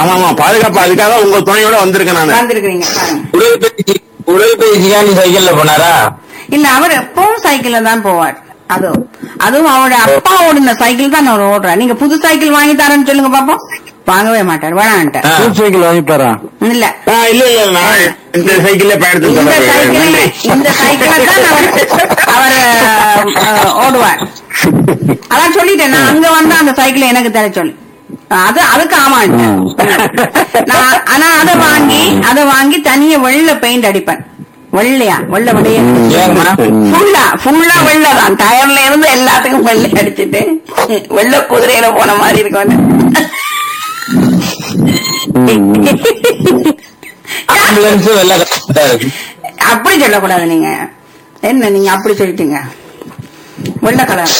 ஆமா ஆமா பாதுகாப்பு அதுக்காக உங்க துணையோட வந்திருக்கேன் நானு வந்திருக்கிறீங்க பாருங்க உடற்பயிற்சி உடற்பயிற்சியா நீ சைக்கிள்ல போனாரா இல்ல அவர் எப்பவும் சைக்கிள்ல தான் போவார் அதுவும் அதுவும் அவரோட அப்பா ஓடின சைக்கிள் தான் அவர் ஓடுறார் நீங்க புது சைக்கிள் வாங்கி தரேன்னு சொல்லுங்க பாப்போம் வாங்கவே மாட்டார் வேணான்ட்டார் ஆ. புது சைக்கிள் வாங்கி தரேன் இல்ல ஆ, இல்ல இல்ல நான் இந்த சைக்கிள்ல பயணத்துக்கு இந்த சொல்றேன். சைக்கிள் நன்றி. இந்த சைக்கிளை தான் அவர் அவர் அஹ், ஓடுவார் அதான் சொல்லிட்டேன் நான் அங்க வந்தா அந்த சைக்கிள் எனக்கு தர சொல்லி அது அதுக்கு ஆமான்ட்டேன் நான் ஆனா அதை வாங்கி அதை வாங்கி தனியா வெள்ளை பெயிண்ட் அடிப்பேன் வெள்ளையா வெள்ளை வெள்ளைய ஏங்கம்மா ஃபுல்லா ஃபுல்லா வெள்ளை தான் டயர்ல இருந்து எல்லாத்துக்கும் வெள்ளை அடிச்சிட்டு வெள்ளை குதிரையில போன மாதிரி இருக்கும் ஆம்புலன்ஸ் வெள்ள கரெக்டா இருக்கு அப்படி சொல்லக்கூடாது நீங்க என்ன நீங்க அப்படி சொல்லிட்டீங்க வெள்ளை கலர்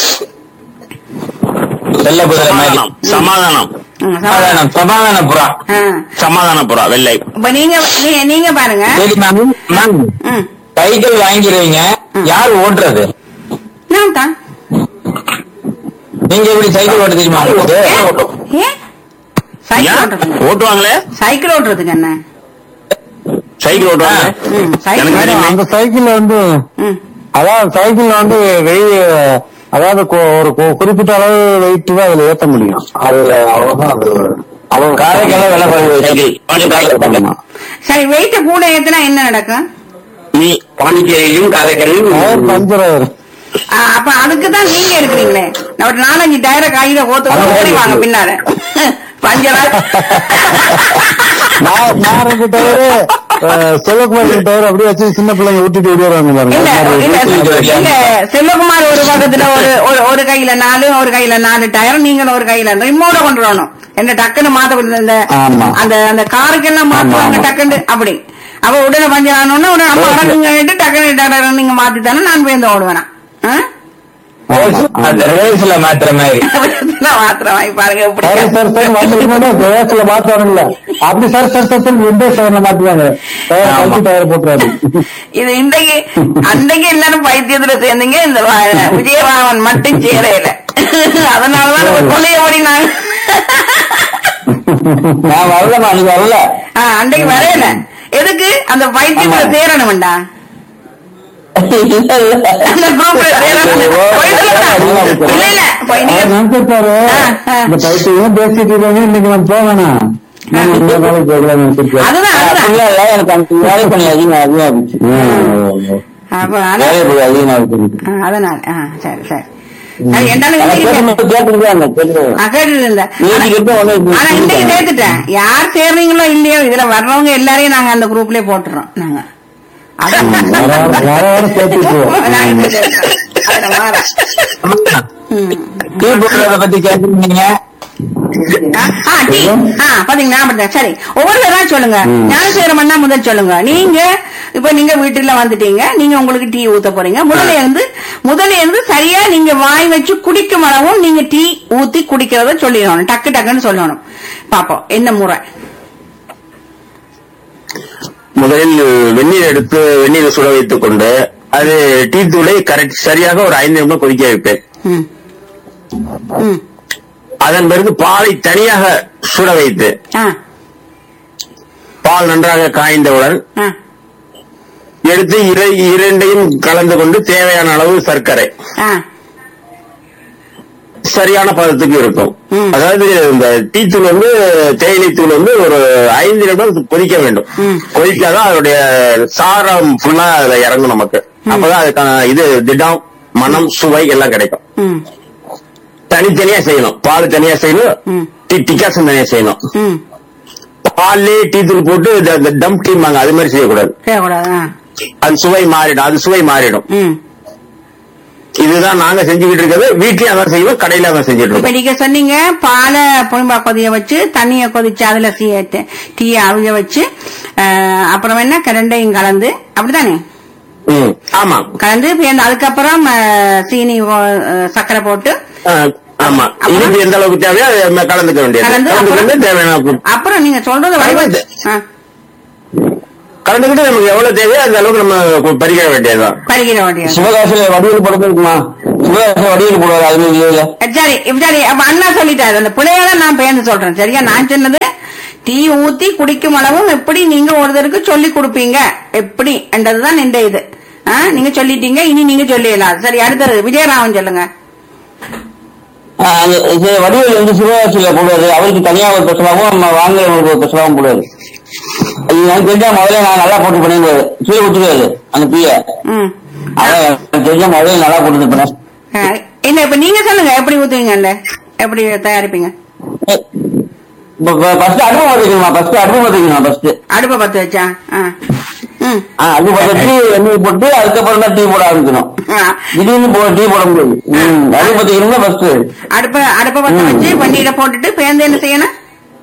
வெள்ள குதிரை மாதிரி சமாதானம் சமாதானம் ம், சமாதானம். சமாதானம் சமாதான புறா ஆ. சமாதான புறா வெள்ளை இப்ப நீங்க நீ- நீங்க பாருங்க சரி மேம் மேம் ம், சைக்கிள் வாங்கிடுவீங்க யார் ஓட்டுறது நான் தான் நீங்க எப்படி சைக்கிள் ஓட்ட தெரியுமா உங்களுக்கு ஏன் சைக்கிள் ஏன்? ஓட்டுறதுங்க ஓட்டுவாங்களே சைக்கிள் ஓட்டுறதுக்கு என்ன சைக்கிள் ஓட்டுவாங்க ம், சைக்கிள் எனக்கு தெரியுமே. அந்த சைக்கிள் வந்து ம், அதாவது சைக்கிள் வந்து வெய் அதாவது கு- ஒரு கு- குறிப்பிட்ட அளவு வெயிட் தான் அதுல ஏத்த முடியும் அதுல அவ்வளவுதான் அது அவ்வளவு காரைக்கெல்லாம் விலை குறைவு சைக்கிள் பாண்டிச்சேரியில் ஆமா. சரி வெயிட்ட கூட ஏத்துனா என்ன நடக்கும் நீ பாண்டிச்சேரியிலும் காரைக்கரையிலும் டயர் பஞ்சர் ஆயிரும் ஆ, அப்ப அதுக்கு தான் நீங்க இருக்கிறீங்களே ஒரு நாலஞ்சு டயரை கையில ஓத்து ஓடி வாங்க பின்னால பஞ்சரா நான் நான் ரெண்டு டயரு செல்வகுமார் ரெண்டு டயர் அப்படியே வச்சு சின்ன பிள்ளைங்க ஊட்டிட்டு ஓடிடுறாங்க பாருங்க இல்ல அந்த இல்ல மாதிரி இல்ல செல்வகுமார் ஒரு பக்கத்துல ஒரு ஒரு- ஒரு கையில நாலு ஒரு கையில நாலு டயர் நீங்களும் ஒரு கையில ரிமோட கொண்டு வரணும் என்ன டக்குன்னு மாத்த முடியாது. இந்த ஆமா. அந்த அந்த காருக்கெல்லாம் மாத்துவாங்க ஆமா. டக்குன்னு அப்படி அவ உடனே பஞ்சர் ஆனோன்னு உடனே அம்மா அடங்குங்க டக்குன்னு டயர் நீங்க மாத்தி தானே நான் போய் இந்த ஓடுவேனா ஆ? அந்த ரேஸ்ல மாத்துற மாதிரி நான் மாத்திரம் வாங்கி பாருங்க எப்படி சரி சார் சார் வந்து வேகத்துல மாத்துவாங்கல்ல அப்படி sir sir sir sir window டயர்ல மாத்துவாங்க டயர் கழிச்சு டயர் போட்டுறாரு இது இன்றைக்கு அன்றைக்கு எல்லாரும் பைத்தியத்துல சேர்ந்தீங்க இந்த வ- விஜயராமன் மட்டும் சேரையில அதனாலதான் நம்ம கொள்ளைய ஓடினாங்க நான் வரலமா நீ வரல ஆ, அன்றைக்கு வரையில எதுக்கு அந்த பைத்தியத்துல சேரணும்டா அந்த குரூப்ல சேரணும் இல்ல இல்ல போய் நீங்க- நினைச்சிருப்பாரு ஆ, ஆ. இந்த பைத்தியம் பேசிட்டு இருக்காங்க இன்னைக்கு நான் போவேனா நான் இந்த நாளைக்கு போகலாம் நினைச்சிருக்கேன் அதுதான் அதுதான் இல்ல இல்ல எனக்கு அந்த வேலை பண்ணி அதிகமா அதிகமா இருந்துச்சு அப்ப அதான் வேலை பண்ணி அதிகமா இருக்கு ஆ, அதனால ஆ, சரி சரி அது என்னன்னு இன்னைக்கு கேட்டுருக்காங்க ஆ, கேட்டுட்டு இருந்தேன். ஆனா- நீதிக்கிட்ட ஒண்ணு ஆனா இன்னைக்கு சேர்த்துட்டேன் யார் சேர்றீங்களோ இல்லையோ இதுல வர்றவங்க எல்லாரையும் நாங்க அந்த குரூப்லயே போட்டுறோம் நாங்க அதான். வர வர- வர வர சேர்த்துக்குவோம் நாங்க சேர்த்துறோம். அதுல மாறா. ம். டீ போடுறத பத்தி கேட்டுருந்தீங்க ஆ, ஆ, டீ. ஆ, பாத்தீங்களா அப்படிதான். சரி ஒவ்வொருத்தரா சொல்லுங்க ஞானசேகரமண்ணா முதல் சொல்லுங்க நீங்க இப்ப நீங்க வீட்டுல வந்துட்டீங்க நீங்க உங்களுக்கு டீ ஊத்த போறீங்க முதல்ல இருந்து முதல்ல இருந்து சரியா நீங்க வாய் வச்சு குடிக்கும் அளவும் நீங்க டீ ஊத்தி குடிக்கிறத சொல்லிடணும் டக்கு டக்குன்னு சொல்லணும் பாப்போம் என்ன முறை முதலில் வெந்நீர் எடுத்து வெந்நீரை சுட வைத்துக் கொண்டு அது டீ தூளை கரெக்ட் சரியாக ஒரு ஐந்து நிமிடம் கொதிக்க வைப்பேன் ம் ம் அதன் பிறகு பாலை தனியாக சுட வைத்து ஆ பால் நன்றாக காய்ந்தவுடன் ஆ எடுத்து இர- இரண்டையும் கலந்து கொண்டு தேவையான அளவு சர்க்கரை ஆ சரியான பதத்துக்கு இருக்கும் ம். அதாவது இந்த டீ தூள் வந்து தேயிலை தூள் வந்து ஒரு ஐந்து நிமிடம் கொதிக்க வேண்டும் ம். கொதிக்காதான் அதனுடைய சாரம் ஃபுல்லா அதுல இறங்கும் நமக்கு அப்பதான் அதுக்கான இது திடம் மனம் சுவை எல்லாம் கிடைக்கும் ம் தனித்தனியா செய்யணும் பால் தனியா செய்யணும் ம். டீ டிகாசன் தனியா செய்யணும் ம் பால்லே டீ தூள் போட்டு இந்த- இந்த டம் டீம்பாங்க அது மாதிரி செய்யக்கூடாது செய்யக்கூடாது ஆ அது சுவை மாறிடும் அது சுவை மாறிடும் ம் இதுதான் நாங்க செஞ்சுக்கிட்டு இருக்கிறது வீட்லயும் அதான் செய்வோம் கடையில அதான் செஞ்சுட்டு இப்ப இருக்கோம் நீங்க சொன்னீங்க பாலை புளிம்பா கொதிய வச்சு தண்ணிய கொதிச்சு அதுல டீய அவிய வச்சு அஹ், அப்புறம் என்ன ரெண்டையும் கலந்து அப்படிதானே ம், ஆமா கலந்து இப்ப இந்த- அதுக்கப்புறம் அஹ், சீனி ஓ- அஹ், சர்க்கரை போட்டு ஆ, ஆமா இனிப்பு எந்த அளவுக்கு தேவையோ அதை நம்ம கலந்துக்க வேண்டியது கலந்து கலந்துக்கிட்டு அப்புறம் தேவையான அளவுக்கு- அப்புறம் நீங்க சொல்றது வடிவ- கலந்து. ஆ, கலந்துக்கிட்டு நமக்கு எவ்வளவு தேவையோ அந்த அளவுக்கு நம்ம பறிக்க வேண்டியதுதான் பருகிற வேண்டியது சிவகாசியில வடிவில் படம் இருக்குமா சிவகாசியில வடிவில் போடுவாரு அது மாதிரி இல்ல சரி இப்ப சரி அப்ப அண்ணா சொல்லிட்டாரு அந்த பிள்ளையால நான் பேர்ந்து சொல்றேன் சரியா நான் சொன்னது டீ ஊத்தி குடிக்கும் அளவும் எப்படி நீங்க ஒருத்தருக்கு சொல்லி கொடுப்பீங்க எப்படி என்றதுதான் இந்த இது ஆ, நீங்க சொல்லிட்டீங்க இனி நீங்க சொல்லிடலாம் சரி அடுத்தது விஜயராமன் சொல்லுங்க ஆஹ் அந்த இது வடிவேல் வந்து சிவகாசியில போடுவாரு அவருக்கு தனியா ஒரு பெசலாவும் நம்ம வாங்குறவங்களுக்கு ஒரு பெசலாவும் போடுவாரு அது எனக்கு தெரிஞ்சா முதல்ல நான் நல்லா போட்டு பண்ணிடுவாரு கீழே ஊத்துவாரு அந்த பீய ம் அதான் எனக்கு தெரிஞ்ச முதல்ல நல்லா போட்டு பண்ணேன் ஆ, என்ன இப்ப நீங்க சொல்லுங்க எப்படி ஊத்துவீங்கல்ல எப்படி தயாரிப்பீங்க ஃபர்ஸ்ட் அடுப்பு பார்த்துக்கணுமா ஃபர்ஸ்ட் அடுப்பு பார்த்துக்கணும் ஃபர்ஸ்ட் அடுப்பை பத்த வச்சா ஆ. ம் அடுப்பு பார்த்துட்டு எண்ணெய் போட்டு அதுக்கப்புறம் தான் டீ போட ஆரம்பிக்கணும் ஆ. திடீர்னு போ டீ போட முடியாது ம், அடுப்பு பார்த்துக்கணும்னா ஃபர்ஸ்ட் அடுப்ப அடுப்பை பத்த வச்சு பன்னீரை போட்டுட்டு பேருந்து என்ன செய்யணும்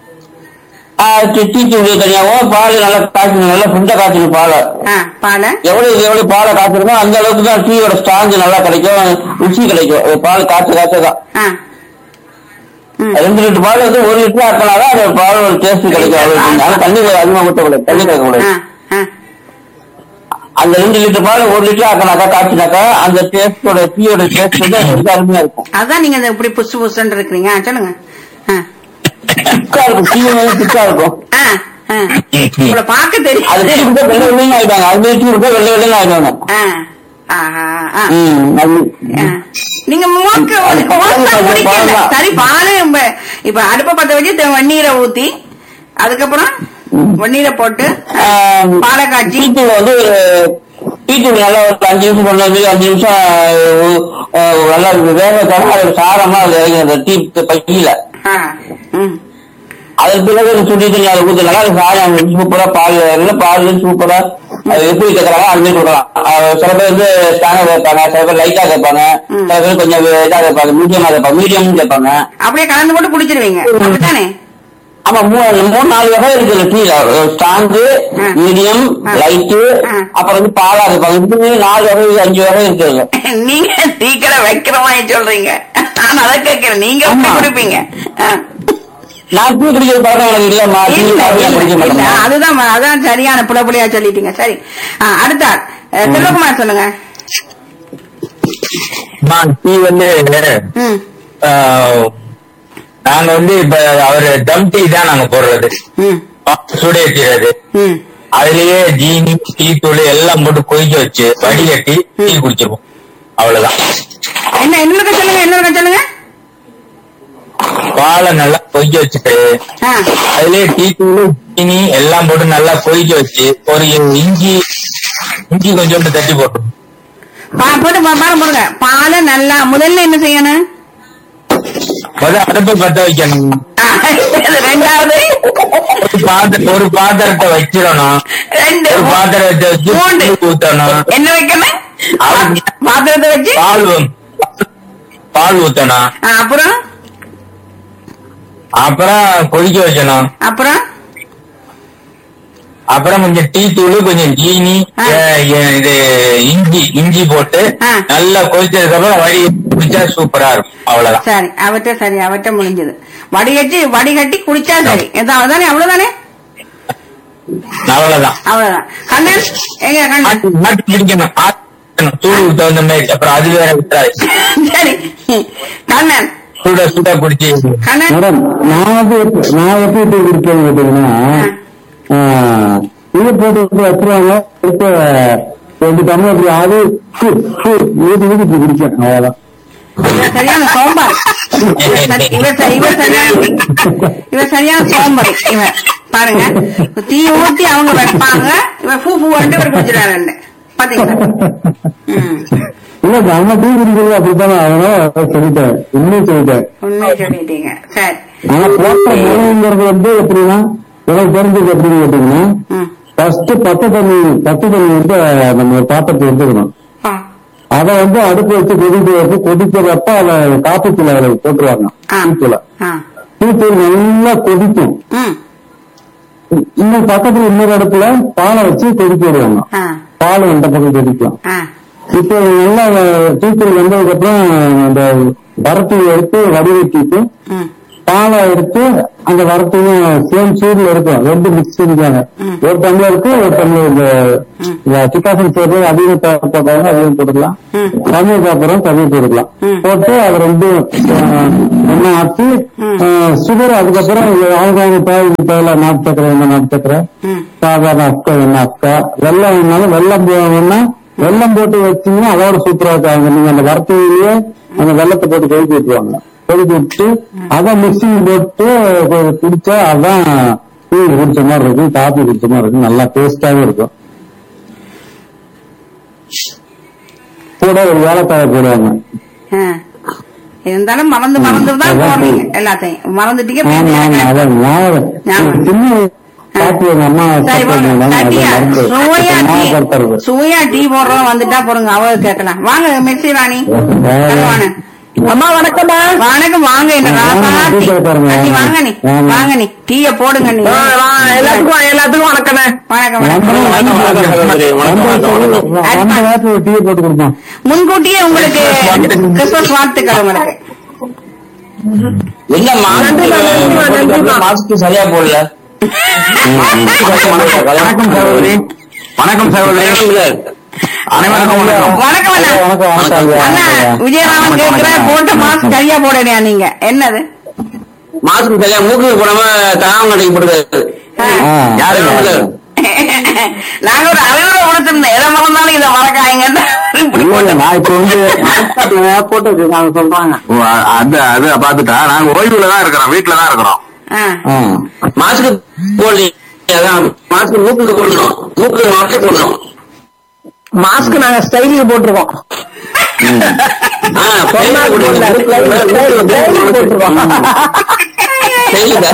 டீ தூள் தனியாகவும் பால் நல்லா காய்ச்சணும் நல்லா சுண்ட காய்ச்சணும் பாலை ஆ, பாலை எவ்வளவு எவ்வளவு பாலை காய்ச்சணுமோ அந்த அளவுக்கு தான் டீயோட ஸ்ட்ராங் நல்லா கிடைக்கும் ருசி கிடைக்கும் அது பால் காய்ச்ச காய்ச்ச தான் ஆ. ம். ரெண்டு லிட்டர் பால் வந்து ஒரு லிட்டர் ஆக்கினாதான் அந்த பால் ஒரு டேஸ்ட் கிடைக்கும் அவ்வளவு ஆனா தண்ணி அதிகமா ஊற்றக்கூடாது தண்ணி ஆ, கலக்கக்கூடாது ஆ. அந்த ரெண்டு லிட்டர் பால் ஒரு லிட்டர் ஆக்கினாக்கா காய்ச்சினாக்கா அந்த டேஸ்டோட டீயோட டேஸ்ட் வந்து ரொம்ப அருமையா இருக்கும் அதான் நீங்க இந்த இப்படி புசு புசுன்னு இருக்கிறீங்க ஆ, சொல்லுங்க ஆ. திக்கா இருக்கும் டீ வந்து திக்கா இருக்கும் ஆ, ஆ. உங்களை பார்க்க தெரியும் அது டீ குடிச்சா வெள்ளை வெள்ளையும் ஆயிடுவாங்க அது டீ குடிச்சா வெள்ளை வெள்ளையும் ஆயிடுவாங்க ஆ. ஆஹா, ஆ. ம் அது ஆ. நீங்க மோக்க அது மோசா பால் குடிக்கல பால் சரி பாலு இப்ப- இப்ப அடுப்ப பத்த வச்சு த- வெந்நீரை ஊத்தி அதுக்கப்புறம் வெந்நீரை போட்டு ஆ, ஆஹ், பாலை காய்ச்சி டீத்தூள் வந்து டீத்தூள் நல்லா ஒரு அஞ்சு நிமிஷம் கொண்டு அஞ்சு நிமிஷம் அஹ், அஹ், நல்லா வேக வச்சாலும் அது சாரமா அது இறங்கி அந்த டீ பையில ஆ. ம். அதன் பிறகு ஒரு சுடி தண்ணி அதை ஊற்றினாலும் அது சாரம் சூப்பரா பால் இல்லை பால் சூப்பரா அது எப்படி கேட்கறாங்க அது மாதிரி கொடுக்கலாம் அஹ், சில பேர் வந்து ஸ்டாண்டா கேட்பாங்க சில பேர் லைட்டா கேட்பாங்க சில பேர் கொஞ்சம் இதா கேட்பாங்க மீடியமா கேட்பாங்க மீடியம் கேட்பாங்க அப்படியே கலந்து போட்டு குடிச்சிருவீங்க அப்படித்தானே ஆமா மூணு மூணு நாலு வகை இருக்குது டீல ஸ்ட்ராங்கு ம். மீடியம் ம். லைட்டு ம். அப்புறம் வந்து பாலா இருப்பாங்க இப்படி நாலு வகை அஞ்சு வகை இருக்குது நீங்க டீக்கடை வைக்கிற மாதிரி சொல்றீங்க நான் அதை கேட்கிறேன் நீங்க எப்படி ஆமா. குடிப்பீங்க ஆ. நான் டீ குடிக்கிற பழக்கம் எனக்கு இல்லம்மா டீ இல்ல, காஃபி இல்ல, குடிக்க இல்ல. மாட்டேன் அதுதான் ம- அதான் சரியான புலப்புலியா சொல்லிட்டீங்க சரி ஆ, அடுத்த ஆள். அஹ், செல்வகுமார் சொல்லுங்க நான் டீ வந்து ம் ஆஹ், நாங்க வந்து இப்ப அவரு டம் டீ தான் நாங்க போடுறது ம் சுட ஏற்றிடுறது ம் அதுலயே ஜீனி டீ தூள் எல்லாம் போட்டு கொதிக்க வச்சு வடிகட்டி டீ குடிச்சிருவோம் அவ்வளவுதான் என்ன இன்னொருக்க சொல்லுங்க இன்னொருக்க சொல்லுங்க பாலை நல்லா கொதிக்க வச்சுட்டு ஆ அதுலயே டீ தூள் ஜீனி எல்லாம் போட்டு நல்லா கொதிக்க வச்சு ஒரு இஞ்சி இஞ்சி கொஞ்சோண்டு தட்டி போட்டு பா போட்டு பா- பாரு போடுங்க பாலை நல்லா முதல்ல என்ன செய்யணும் முதல்ல அடுப்பை பத்த வைக்கணும் ஆ, இது ரெண்டாவது ஒரு பாத்திர ஒரு பாத்திரத்தை வச்சிடணும் ரெண்டு ஒரு பாத்திரத்தை வச்சு மூன்று தண்ணி ஊத்தணும் என்ன வைக்கணும் அது- பாத்திரத்தை வச்சு பால் ஊ- பால் ஊத்தணும் ஆ, அப்புறம் அப்புறம் கொதிக்க வைக்கணும் அப்புறம் அப்புறம் கொஞ்சம் டீ தூள் கொஞ்சம் ஜீனி ஆ. அஹ், எ- இது இஞ்சி இஞ்சி போட்டு ஆ. நல்லா கொதிச்சதுக்கு அப்புறம் வடி குடிச்சா சூப்பரா இருக்கும் அவ்வளவுதான் சரி அவற்ற சரி அவற்ற முடிஞ்சது வடிகட்டி வடிகட்டி குடிச்சா சரி ஏதாவது தானே அவ்வளவுதானே அவ்வளவுதான் அவ்வளவுதான் கண்ணன் எங்க கண்ணன் ஆட்டி ஆட்டி குடிக்கணும் ஆட்டணும் சூடு தகுந்த மாதிரி அப்புறம் அது வேற விட்டாரு சரி கண்ணன் சுட சுட குடிச்சு கண்ணன் மேடம் நான் வந்து எப்ப- நான் எப்படி டீ குடிப்பேன்னு கேட்டீங்கன்னா ஆஹ், இது போட்டு வந்து வச்சிருவாங்க எடுத்து ரெண்டு டம்ளர் அப்படி ஆடி ஃபு, ஃபு, ஊதி ஊதி இப்படி குடிப்பேன் அவ்வளவுதான் இவர் சரியான சோம்பார் இவர் சரி- இவர் சரி- இவர் சரியான இவர் சரியான சோம்பர் இவர் பாருங்க தீ ஊத்தி அவங்க வைப்பாங்க இவர் பூ பூ வந்து இவர் குடிச்சிடாரு பாத்தீங்களா ம் இல்ல நம்ம டீ குடிக்கிறது அப்படித்தானே அதனால சொல்லிட்டேன் இன்னும் சொல்லிட்டேன் உண்மை சொல்லிட்டீங்க சரி ஆனா போட்ட மூணுங்கிறது வந்து எப்படின்னா எனக்கு தெரிஞ்சது எப்படின்னு கேட்டீங்கன்னா ம் ஃபர்ஸ்ட் பச்சை தண்ணி பச்சை தண்ணி வந்து நம்ம பாத்திரத்தை எடுத்துக்கணும் ஆ அதை வந்து அடுப்பு வச்சு கொதிக்க வச்சு கொதிக்கிறப்ப அதை காப்பி தூள் அதில் போட்டுருவாங்க ஆ. டீத்தூள ஆ டீத்தூள் நல்லா கொதிக்கும் ம் இன்னும் பக்கத்துல இன்னொரு இடத்துல பாலை வச்சு கொதிக்க விடுவாங்க ஆ பால் இந்த பக்கம் கொதிக்கும் ஆ இப்போ நல்லா டீத்தூள் வந்ததுக்கு அப்புறம் அந்த வரட்டி எடுத்து வடிகட்டிட்டு ம் பாலை எடுத்து அந்த வரத்தையும் சேம் சூடுல இருக்கும் ரெண்டு மிக்ஸ் பண்ணிக்காங்க ஒரு டம்ளருக்கு ஒரு டம்ளர் இந்த இந்த சிக்காசன் சேர்த்து அதிகம் போட்டாங்க அதிகம் போட்டுக்கலாம் கம்மி சாப்பிட்றோம் கம்மி போட்டுக்கலாம் போட்டு அது ரெண்டும் ஒன்னும் ஆச்சு சுகர் அதுக்கப்புறம் அவங்க அவங்க தேவைக்கு தேவையில்ல நாட்டு சக்கரை என்ன நாட்டு சக்கரை ம். சாதாரண அக்கா என்ன அக்கா வெள்ளம் வேணாலும் வெள்ளம் போகணும்னா வெள்ளம் போட்டு வச்சீங்கன்னா அதோட சூப்பரா இருக்காங்க நீங்க அந்த வறுத்தையிலேயே அந்த வெள்ளத்தை போட்டு கொதிக்க விட்டுருவாங்க கொதிக்க விட்டு அதை மிக்சிங் போட்டு கொ- குடிச்சா அதான் டீ குடிச்ச மாதிரி இருக்கும் காபி குடிச்ச மாதிரி இருக்கும் நல்லா டேஸ்டாவும் இருக்கும் கூட ஒரு ஏலக்காய் போடுவாங்க ஆ. இருந்தாலும் மறந்து மறந்து தான் அதான் போடுறீங்க எல்லாத்தையும் மறந்துட்டீங்க ஆமா ஆமா அதான் ஞாபகம் ஞாபகம். சின்ன காப்பி எங்க அம்மா சரி சாப்பிட்டு போடுங்க. இருந்தாங்க, அதை சட்டியா? மறந்து சுவையா டீ ஞாபகப்படுத்துறது சுவையா டீ போடுறோம் வந்துட்டா போடுங்க அவ கேட்கலாம் வாங்க மெர்சி ராணி கல்வாணு. அம்மா வணக்கம்மா வணக்கம் வாங்க என்ன வாங்க, ராசாத்தி. டீ பாருங்க. அண்ணி, வாங்க நீ வாங்க. வாங்க நீ டீய போடுங்க நீ எல்லாத்துக்கும் எல்லாத்துக்கும் வணக்கண்ணே வணக்கம் வந்த வணக்கம் வந்த நேரத்துல ஒரு டீ போட்டு கொடுப்போம் முன்கூட்டியே உங்களுக்கு கிறிஸ்துமஸ் வாழ்த்துக்கள் உங்களுக்கு என்ன மாஸ்க் மாஸ்க் சரியா போடல வணக்கம் சகோதரி வணக்கம் சகோதரி அனைவருக்கும் வணக்கம் வணக்கம் அண்ணா வணக்கம் வணக்கம் ஐயா. அண்ணா விஜயராமன் கேட்கிற போட்ட மாஸ்க் சரியா போடலையா நீங்க என்னது மாஸ்க் சரியா மூக்கு போடாம தாவம் கடைக்கு போடுறது ஆ. யாரு நாங்க ஒரு அறிவுரை கொடுத்திருந்தோம் எதை மறந்தாலும் இதை மறக்காங்க இல்ல, இல்ல, நான் இப்ப வந்து போட்டு வச்சிருக்காங்க சொல்றாங்க ஓ, அ- அது அது பாத்துட்டா நாங்க ஓய்வுல தான் இருக்கிறோம் வீட்டுல தான் இருக்கிறோம் ஆ. மாஸ்க் போடலீங்க அதான் மாஸ்க் மூக்குக்கு போடணும் மூக்கு மாஸ்க் போடணும் மாஸ்க் நாங்க ஸ்டைலுக்கு போட்டிருக்கோம் ஆ, கையில போடுங்க. ஸ்டைலுக்கு போட்டிருக்கோம் கையில.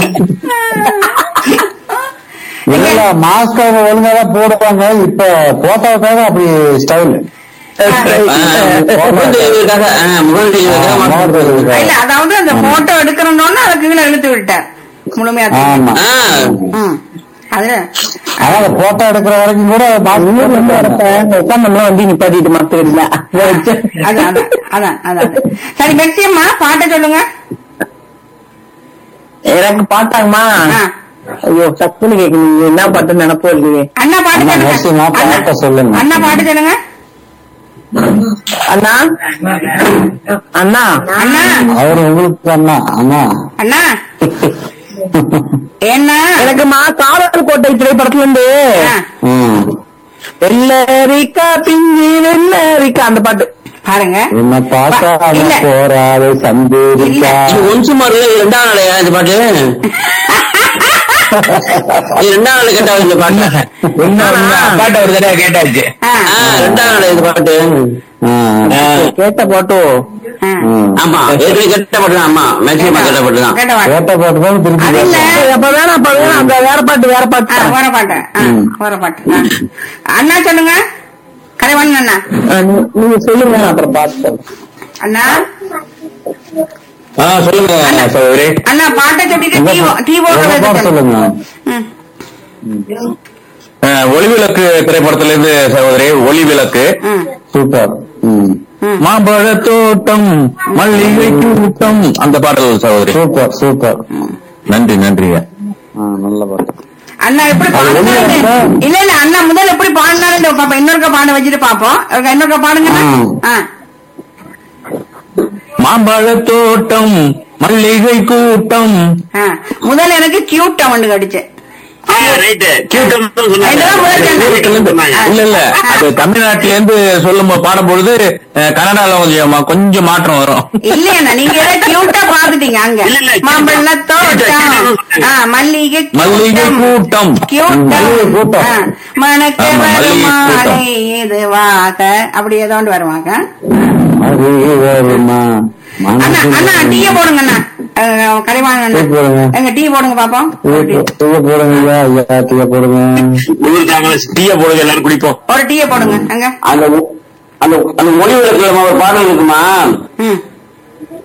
இல்ல மாஸ்க் அவங்க ஒழுங்காதான் போடுவாங்க இப்ப போட்டோக்காக அப்படி ஸ்டைல் ஆ, முகம் தெரிவதற்காக, ஆ, முகம் தெரிவதற்காக மாஸ்க் போடுறது. இல்ல அதாவது அந்த போட்டோ எடுக்கிறோம்னு அதை கீழே இழுத்து விட்டார் முழுமையா தெரியும். ஆமா ஆ, ம். அது அதாவது போட்டோ எடுக்கிற வரைக்கும் கூட நம்மளாம் வந்து நிப்பாட்டிட்டு மாத்திரம் அதான் அதான், அதான் அதான் சரி மெக்சியம்மா பாட்டை சொல்லுங்க எனக்கு பாட்டாங்கம்மா ஆ. ஐயோ சத்துன்னு கேட்கணும் என்ன பாட்டு நினைப்போ இல்லையே அண்ணா பாட்டு அண்ணா, சொல்லுங்க மெர்சிம்மா, பாட்டை அண்ணா- சொல்லுங்க. அண்ணா பாட்டு சொல்லுங்க அண்ணா அண்ணா அண்ணா அவரு உங்களுக்கு அண்ணா அண்ணா அண்ணா என்ன எனக்குமா காவலர் கோட்டை திரைப்படத்துல இருந்து ஆ, ம். வெள்ளரிக்கா பிஞ்சி வெள்ளரிக்கா அந்த பாட்டு பாருங்க என்ன பார்க்காம இல்ல. போறாது சந்தேரிக்கா இது ஒன்சு மாறுல இது ரெண்டாம் நாளையா இந்த பாட்டு இது ரெண்டாம் நாள் கேட்டா இந்த பாட்டு பாட்டு ஒரு தடவை கேட்டாச்சு ஆ, ஆ, ரெண்டாம் நாள் இந்த பாட்டு கேட்ட பாட்டு ஆ. ஆமா ஏற்கனவே கேட்ட பாட்டு தான் ஆமா மேக்சிமம் கேட்ட பாட்டு தான் கேட்ட பாட்டு. கேட்ட போட்டு தான் திருப்பி அது இல்ல. கேட்டேன். அப்ப வேணாம் அப்ப வேணாம் அந்த வேற பாட்டு வேற ஆ, பாட்டு வர பாட்டு ஆ, வர பாட்டு ஆ. அண்ணா சொல்லுங்க கலைவாணன் அண்ணா ஆ, நீ- நீங்க சொல்லுங்க நான் அப்புறம் பாத்து சொல்றேன் அண்ணா ஆ சொல்லுங்க சகோதரி அண்ணா பாட்டை சொல்லிட்டு டீ உங்க- டீ உங்க போடுறது பாட்டு சொல்லுங்க ம். ஆ, ஒளிவிளக்கு திரைப்படத்துல இருந்து சகோதரி ஒளிவிளக்கு ம். சூப்பர் ம். மாம்பழ தோட்டம் மல்லிகை கூட்டம் அந்த பாடல் சகோதரி சூப்பர் சூப்பர் நன்றி நன்றி ஆ, நல்ல பாட்டு அண்ணா எப்படி பாடினாரு இல்ல இல்ல அண்ணா முதல்ல எப்படி பாடினாரு பாப்போம் இன்னொருக்க பாட வச்சுட்டு பாப்போம் ஒருக்கா இன்னொருக்க பாடுங்க ஆ. மாம்பழ தோட்டம் மல்லிகை கூட்டம் ஆ. முதல்ல எனக்கு கியூட் ஒன்று கடிச்சு இதெல்லாம் முதல்ல சொன்னாங்க. இல்ல இல்ல அது தமிழ்நாட்டில இருந்து சொல்லும் போது பாடும்பொழுது அஹ், கன்னடால கொஞ்சம் கொஞ்சம் மாற்றம் வரும் இல்லையா நீங்க ஏதோ கியூட்டா பாத்துட்டீங்க அங்க இல்ல, இல்ல, மாம்பழ cute. தோட்டம் ஆ, மல்லிகை மல்லிகை கூட்டம் மல்லிகை கியூட்டம் கூட்டம். ஆ, மணக்க ஆமா, மல்லிகை வருமாலை கூட்டம். இதுவாக அப்படி ஏதோ ஒன்று வருவாங்க அது வருமா அண்ணா அண்ணா டீய போடுங்க அண்ணா அஹ், கலைவாணன் அண்ணா டீ போடுங்க. எங்க டீ போடுங்க பாப்போம் ஒரு டீ. தீய போடுங்க ஐயா ஐயா தீய போடுங்க டீய போடுங்க எல்லாரும் குடிப்போம் ஒரு டீய போடுங்க அங்க அந்த ஒ- அந்த அந்த மொழி விளக்குல ஒரு பாடல் இருக்குமா ம்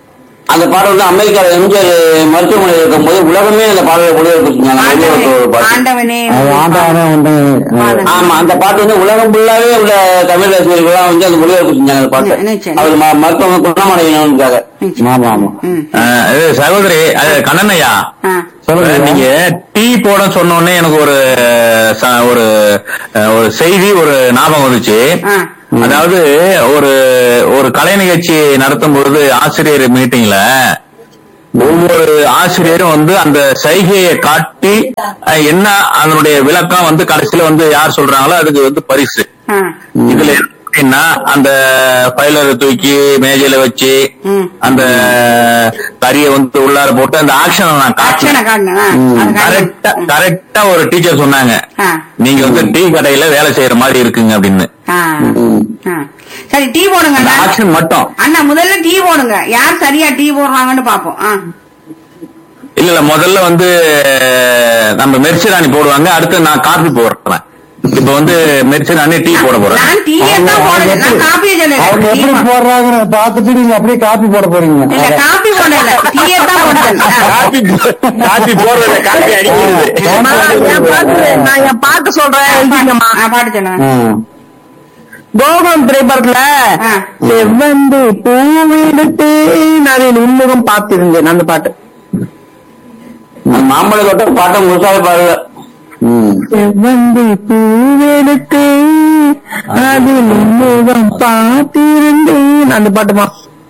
அந்த பாட்டு வந்து அமெரிக்கால எம்ஜிஆர் மருத்துவமனையில் இருக்கும்போது உலகமே அந்த பாடலை ஒளிபரப்பு செஞ்சாங்க அந்த ஒளிபரப்பு ஒரு பாட்டு. ஆண்டவனே அது ஆண்டானே உண்டு பாடல். ஆமா அந்த பாட்டு வந்து உலகம் ஃபுல்லாவே உள்ள தமிழ் ரசிகர்கள்லாம் வந்து அந்த ஒளிபரப்பு செஞ்சாங்க அந்த பாட்டு நிச்சயம். அவர் ம- மருத்துவங்க குணமடையணும்னுக்காக ஆமா ஆமா ம். அஹ், இது சகோதரி அது கண்ணனையா ஆ. சொல்லுங்க நீங்க டீ போட சொன்னோடனே எனக்கு ஒரு ச- ஒரு அஹ், ஒரு செய்தி ஒரு ஞாபகம் வந்துச்சு ஆ. அதாவது ஒரு ஒரு கலை நிகழ்ச்சி நடத்தும் பொழுது ஆசிரியர் மீட்டிங்ல ஒவ்வொரு ஆசிரியரும் வந்து அந்த சைகையை காட்டி அஹ், என்ன அதனுடைய விளக்கம் வந்து கடைசியில வந்து யார் சொல்றாங்களோ அதுக்கு வந்து பரிசு ஆ. இதுல என்ன அப்படின்னா அந்த ஃபைலரை தூக்கி மேஜையில வச்சு ம். அந்த கறியை வந்து உள்ளார போட்டு அந்த ஆக்ஷனை நான் ஆக்ஷனை காட்டினேன் காட்டணும் ஆ. அது கரெக்டா காட்டணும். கரெக்டா ஒரு டீச்சர் சொன்னாங்க ஆ. நீங்க வந்து டீ கடையில வேலை செய்யற மாதிரி இருக்குங்க அப்படின்னு ஆ. ஆ. சரி டீ போடுங்க அந்த அண்ணா. ஆக்ஷன் மட்டும் அண்ணா முதல்ல டீ போடுங்க யார் சரியா டீ போடுறாங்கன்னு பாப்போம் ஆ. இல்ல இல்ல முதல்ல வந்து நம்ம மெர்சிராணி போடுவாங்க அடுத்து நான் காபி போடுறேன் இப்ப வந்து மெர்சிராணி டீ போட போறேன் நான் டீயே தான் போடல நான் காப்பியே அவங்க சொல்லல எப்படி போடுறாங்கன்னு பார்த்துட்டு நீங்க அப்படியே காப்பி போட போறீங்க இல்ல காப்பி போடல டீயே தான் போடுறேன் காபி காபி போடுறத காபி அடிக்கிறது அம்மா, என் பாட்டு நான் என் பாட்டு சொல்றேன் எழுதிங்கம்மா ஆ, பாட்டு சொல்லுங்க ஆ. கோகுலம் திரைப்படத்துல ஆ. செவ்வந்து பூவெடுத்து நான் உன்முகம் பார்த்திருந்தேன் அந்த பாட்டு அந்த மாம்பழ தொட்ட பாட்டை முழுசாவே பாருங்க ம். செவ்வந்தி பூவெடுத்து அதில் உன்முகம் பார்த்திருந்தேன் அந்த பாட்டுமா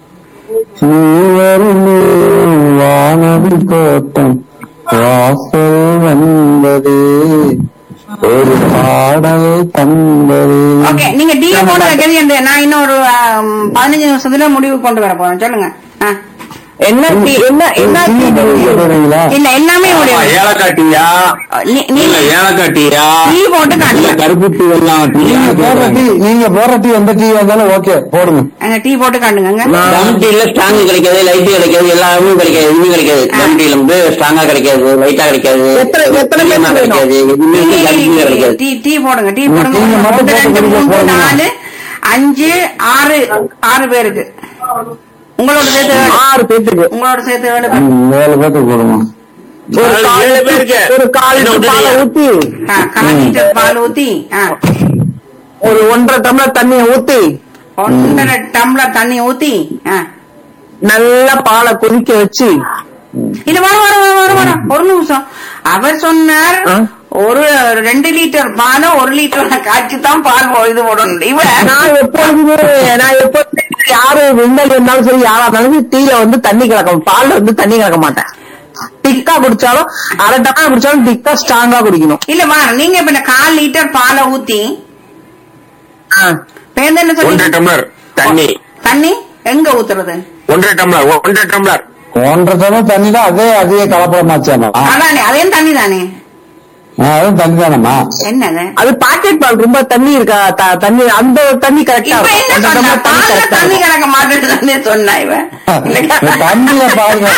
சூவரிலே வானதி தோட்டம் வாசல் வந்தது ஒரு பாடல் தந்தது ஓகே நீங்க டீ போட வைக்கிறது என்று நான் இன்னும் ஒரு ஆம், பதினஞ்சு நிமிஷத்துல முடிவு கொண்டு வர போறேன் சொல்லுங்க ஆ. என்ன டீ- என்ன என்ன டீ போடுறீங்களா இல்ல எல்லாமே ஆமா, முடிவு ஏலக்காய் டீயா நீ- இல்ல நீங்க ஏலக்காய் டீயா டீ போட்டு இல்ல காட்டுங்க கருப்பு டீ எல்லாம் டீயா நீங்க போடுற டீ நீங்க போடுற டீ எந்த டீ வந்தாலும் ஓகே போடுங்க அங்க டீ போட்டு காட்டுங்க டம் டீல ஸ்ட்ராங் கிடைக்காது லைட் கிடைக்காது எல்லாமே கிடைக்காது எதுவுமே கிடைக்காது டம் டீல வந்து ஸ்ட்ராங்கா கிடைக்காது லைட்டா கிடைக்காது எத்தனை- எத்தனை பேருக்கு medium ஆ கிடைக்காது எதுவுமே கண்டிப்பா கிடைக்காது டீ டீ போடுங்க டீ போடுங்க டீயை மட்டும் ஒன்று, போட்டு ரெண்டு குடிக்க மூணு போடுங்க. நாலு அஞ்சு ஆறு ஆறு பேருக்கு உங்களோட சேர்த்து ஏழு. ஆறு பேத்துக்கு உங்களோட சேர்த்து ஏழு பேர். ம், ஏழு பேத்துக்கு போடுங்க ஒரு அது கால் ஏழு பேருக்கு. ஒரு கால் என்ன லிட்டர் பாலை விட்டுறீங்க? ஊத்தி ஆ, கால் லிட்டர் பால் ஊத்தி ஆ, ஒரு ஒன்றரை டம்ளர் தண்ணியை ஊத்தி ஒன்றரை டம்ளர் தண்ணி ஊத்தி ஆ. நல்லா பாலை கொதிக்க வச்சு இது வர வர வர வர வர ஒரு நிமிஷம் அவர் சொன்னார் ஆ? ஒரு ரெண்டு லிட்டர் பால ஒரு லிட்டர் காய்ச்சி தான் பால் போ- இது போடணும் இவன் நான் எப்பொழுதுமே நான் எப்பொழுதுமே யாரு விண்டல் இருந்தாலும் சரி யாரா இருந்தாலும் சரி, டீல வந்து தண்ணி கலக்க பால்ல வந்து தண்ணி கலக்க மாட்டேன் திக்கா குடிச்சாலும் அரை டம்ளர் குடிச்சாலும் திக்கா ஸ்ட்ராங்கா குடிக்கணும் இல்ல வா நீங்க இப்ப இந்த கால் லிட்டர் பாலை ஊத்தி ஆ. பேருந்து என்ன ஒன்றரை சொல்லி டம்ளர் தண்ணி தண்ணி எங்க ஊத்துறது ஒன்றரை டம்ளர் ஒன்றரை டம்ளர் ஒன்றரை டம்ளர் தண்ணி தான் அதே அதே கலப்படமாச்சாமா அதானே அதையும் தண்ணி தானே அதுவும் தண்ணி தானம்மா என்னது அது பாக்கெட் பால் ரொம்ப தண்ணி இருக்கா த- தண்ணி அந்த தண்ணி கரெக்டா இப்ப என்ன சொன்னா பால்ல தண்ணி கலக்க மாட்டேன்னு தானே சொன்னா இவன் தண்ணிய பாருங்க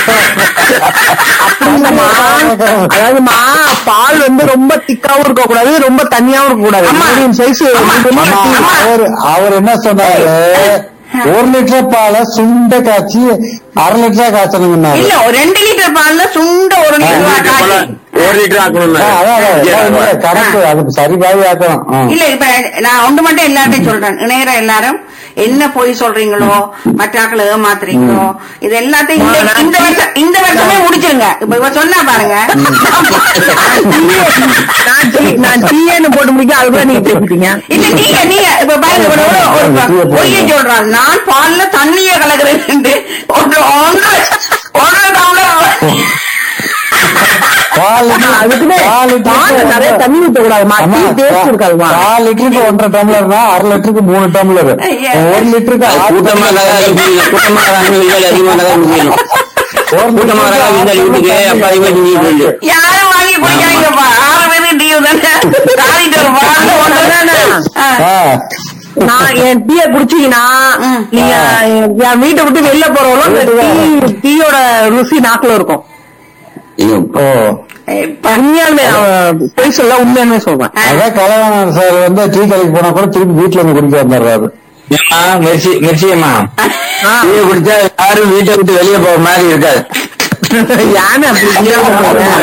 அதாவதுமா பால் வந்து ரொம்ப திக்காவும் இருக்க கூடாது ரொம்ப தண்ணியாவும் இருக்க கூடாது ஆமா. மீடியம் சைஸ் ஆமா, அவர் அவர் என்ன சொன்னாரு ஒரு லிட்டர் பாலை சுண்ட காய்ச்சி அரை லிட்டரா காய்ச்சணுங்கன்னாரு இல்ல ஒரு ரெண்டு லிட்டர் பால்ல சுண்ட ஒரு லிட்டர் காய்ச்சி ஒரு லிட்டர் ஆக்கணும் ஆ, அதான், அதான். கரெக்ட் அது சரி பாதி ஆக்கணும் ஆ. இல்ல இப்ப நான் ஒன்று மட்டும் எல்லார்ட்டையும் சொல்றேன் இணையற எல்லாரும் என்ன பொய் சொல்றீங்களோ மற்றாக்களை ஏமாத்துறீங்களோ இது எல்லாத்தையும் இந்த- இந்த வருஷம் இந்த வருஷமே முடிச்சிருங்க இப்ப இவ சொன்னா பாருங்க நான் டீ- நான் டீயன்னு போட்டு முடிக்க அதுக்குள்ள நீங்க பேசிட்டீங்க இல்ல நீங்க நீங்க இப்ப பாருங்க இவரு ஒரு- ஒரு பொய்ய சொல்றாரு நான் பால்ல தண்ணிய கலக்குறேன் ஒன்று ஒன்று ஒன்று டம்ளர் கால் லிட்டர் அதுக்குன்னு கால் பால்ல நிறைய லிட்டருக்கு தண்ணி ஊத்த கூடாதுமா அம்மா, டீ டேஸ்ட் இருக்காதுமா கால் லிட்டருக்கு ஒன்றரை டம்ளர்னா அரை லிட்டருக்கு மூணு டம்ளர் ஐயா. ஒரு லிட்டருக்கு அது ஆறு கூட்டமா டம்ளர். இருந்தா கூட்டமா இருந்தாங்க விருந்தாளி அதிகமா இருந்தா முடியணும் ஒரு கூட்டமா இருந்தா விருந்தாளி வீட்டுக்கு அப்ப அதிகமா செஞ்சுட்டு இருக்கு யாரும் வாங்கி குடிக்காதீங்கப்பா ஆறு பேரும் டீ தானே காலிட்டு ஒரு பால்ல ஒன்று தானே ஆ. ஆ. நான் என் டீய குடிச்சீங்கன்னா ம். நீங்க என் வீட்டை விட்டு வெளில போறவங்களும் அந்த டீ டீயோட ருசி நாக்குல இருக்கும் ஓ உண்மையாலுமே அவன் பொய் சொல்ல உண்மையாலுமே சொல்றேன் அதான் கலைவாணர் சார் வந்து டீ கடைக்கு போனா கூட திருப்பி வீட்டுல வந்து குடிக்க வந்துடுறாரு ஏம்மா, மெர்சி மெர்சியம்மா டீ குடிச்சா யாரும் வீட்டை விட்டு வெளியே போற மாதிரி இருக்காது யானை அப்படி தெரியாம போறேன்.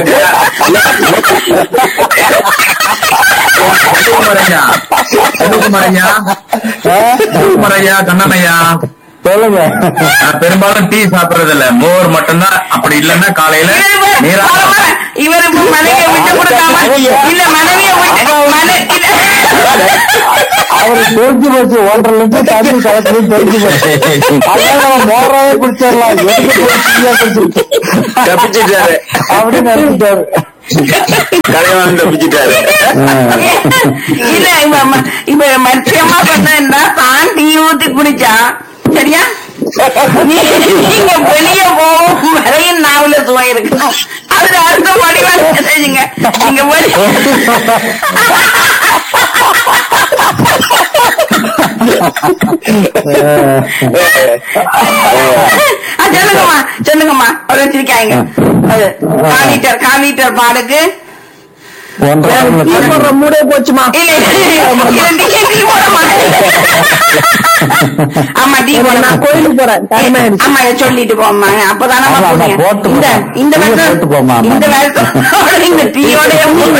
குமரையா குமரையா குமரையா கண்ணனையா சொல்லுங்க நான் பெரும்பாலும் டீ சாப்பிடுறது இல்ல மோர் மட்டும்தான் அப்படி இல்லன்னா காலையில நீரா இவர் இப்ப மனைவியை விட்டு கொடுக்காம இல்ல மனைவியை விட்டு மனை- இல்ல. அவரு தெரிஞ்சு போச்சு ஒன்றரை லிட்டர் தண்ணி கலந்து தெரிஞ்சு போச்சு அதான் நம்ம மோராவே குடிச்சிடலாம் எதுக்கு குடிச்சியா குடிச்சிருக்கு தப்பிச்சிட்டாரு அப்படின்னு நினைச்சிட்டாரு கலைவாணன் தப்பிச்சிட்டாரு இல்ல இப்ப ம- இப்ப மத்தியமா பண்ணா தான் டீ ஊத்தி குடிச்சா சரியா நீ- நீங்க வெளிய போகும் வரையும் நாவல சுவை இருக்கணும் அதுல அடுத்த வடிவாக செஞ்சுங்க நீங்க வெளிய ஆ, சொல்லுங்கம்மா சொல்லுங்கம்மா ஒரு வச்சிருக்காங்க அது கால் லிட்டர் கால் லிட்டர் பாலுக்கு ஒன்றரை டீ போடுற மூடே போச்சுமா இல்ல இல்ல, இல்ல, டீ டீ போட மாட்டேன். ஆமா டீ போட நான் கோயிலுக்கு போறேன் டைம் ஆயிடுச்சு ஆமா இதை சொல்லிட்டு போம்மா அப்பதானே ஆமா, ஆமா, போறீங்க. போட்டு இந்த போம்மா. இந்த நீங்க வருஷம் போட்டு போம்மா, ஆமா. இந்த வருஷம் இந்த டீயோட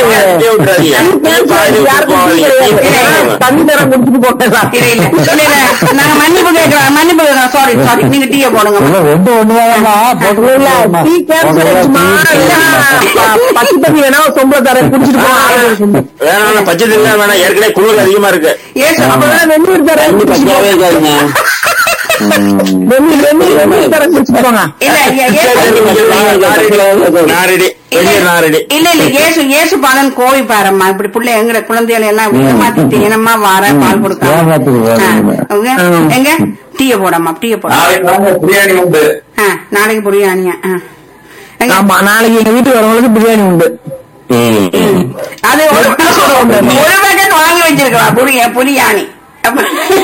தண்ணி நேரம் குடிச்சிட்டு போட்டேன் இல்ல இல்ல இல்ல இல்ல நாங்க மன்னிப்பு கேட்கிறோம் மன்னிப்பு கேட்கிறோம் சாரி சாரி நீங்க டீயை போடுங்க இல்ல ரெண்டு ஒண்ணுதானா இல்ல டீ கேன்சல் ஆயிடுச்சுமா பச்சை தண்ணி வேணா ஒரு சொம்பளை தரேன் குடிச்சிட்டு போலாம் வேணாம் பச்சை தண்ணி வேணாம் ஏற்கனவே குளிர் அதிகமா இருக்கு ஏசு அப்பதான் வெந்நீர் தரேன் தண்ணி குடிச்சிட்டு பச்சையாவே போங்க. இருக்காதுங்க வெந்நீர் வெந்நீர் வெந்நீர் தரேன் குடிச்சிட்டு போங்க இல்ல ஏ- ஏசு நாரடி பெரிய நாரடி இல்ல இல்ல ஏசு ஏசு பாலன் கோவி பாரம்மா இப்படி புள்ள எங்க குழந்தைகளை எல்லாம் ஏமாத்திட்டு இனமா வார பால் கொடுக்காம ஏமாத்திட்டு வர்றீங்க. ஆ, அவங்க, எங்க டீய போடம்மா டீய போட நாளைக்கு வாங்க பிரியாணி உண்டு ஆ, நாளைக்கு பிரியாணியா ஆ. எங்க? ஆமா நாளைக்கு எங்க வீட்டுக்கு வரவங்களுக்கு பிரியாணி உண்டு அது ஒரு ஒரு பேக்கெட் வாங்கி வச்சிருக்கலாம் புரிய புரியாணி அப்ப-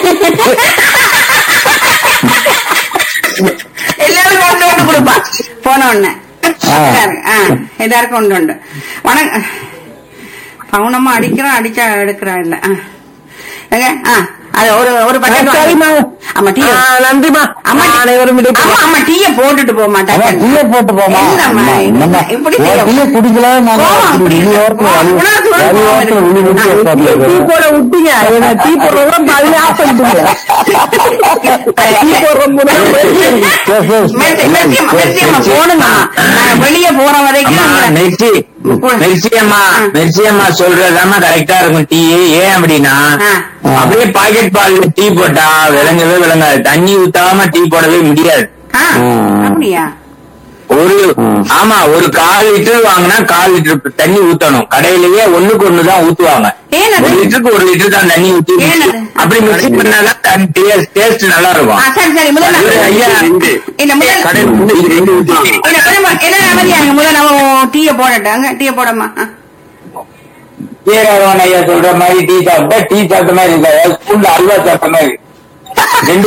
எல்லாரும் கொண்டு வந்து கொடுப்பா போன உடனே ஆ, எல்லாருக்கும் கொண்டு உண்டு வணக்கம் பவுனமா அடிக்கிறோம் அடிச்சா எடுக்கிறா இல்ல ஆ. எங்க ஆ அது ஒரு ஒரு packet வாங்கி- சரிம்மா ஆமா டீ ஆ, நன்றிம்மா ஆமா டீ- அனைவரும் விடை ஆமா ஆமா டீய போட்டுட்டு போக அதான் மாட்டாங்க டீயை போட்டு போமா என்னம்மா இது? நம்ம இப்படி ஒரு செய்ய- டீயை குடிக்கல நாங்க கோவம் அப்படி அப்படி வெளி இல்ல. ஓரத்துல கோவம் வழி- உணர்ச்சி வந்து வழி கோவம் ஓரத்துல இருக்கு. விழி விட்டு டீ உட்கார்ந்து போட விட்டீங்க ஏன்னா டீ போடுறவங்க பதிலே ஆஃப் பண்ணிட்டீங்க டீ போடுற முன்னாடி மெர்சி- மெர்சியம்மா, மெர்சியம்மா, போடுங்க நான் வெளிய போற வரைக்கும் அம்மா உங்களை- மெர்சி போடு. மெர்சி அம்மா ஆ. மெர்சி அம்மா சொல்றதாம்மா கரெக்டா இருக்கும் டீ ஏன் அப்படின்னா ஆ. அப்படியே பாக்கெட் பால் டீ போட்டா விளங்கவே விளங்காது தண்ணி ஊத்தாம டீ போடவே முடியாது ஆ, அப்படியா ஒரு ஆமா ஒரு கால் லிட்டர் வாங்கினா கால் லிட்டர் தண்ணி ஊத்தணும் கடையிலேயே ஒண்ணுக்கு ஒண்ணுதான் ஊத்துவாங்க ஏன் அது? ஒரு லிட்டருக்கு ஒரு லிட்டர் தான் தண்ணி ஊத்தி ஏன் அது? அப்படி மிக்ஸ் பண்ணாதான் டேஸ்ட் நல்லா ஆ, இருக்கும் சரி சரி முதல்ல அது ஐயா இல்ல முதல்ல கடையில் வந்து இது ரெண்டு ஊத்துவாங்க இல்ல கொஞ்சம் என்ன அமைதியாங்க முதல்ல நம்ம டீய போடட்டாங்க டீய போடமா ஆ. ஏராளமான ஐயா சொல்ற மாதிரி டீ சாப்பிட்டா டீ சாப்பிட்ட மாதிரி இருக்காது ஸ்கூல்ல அல்வா சாப்பிட்ட மாதிரி ரெண்டு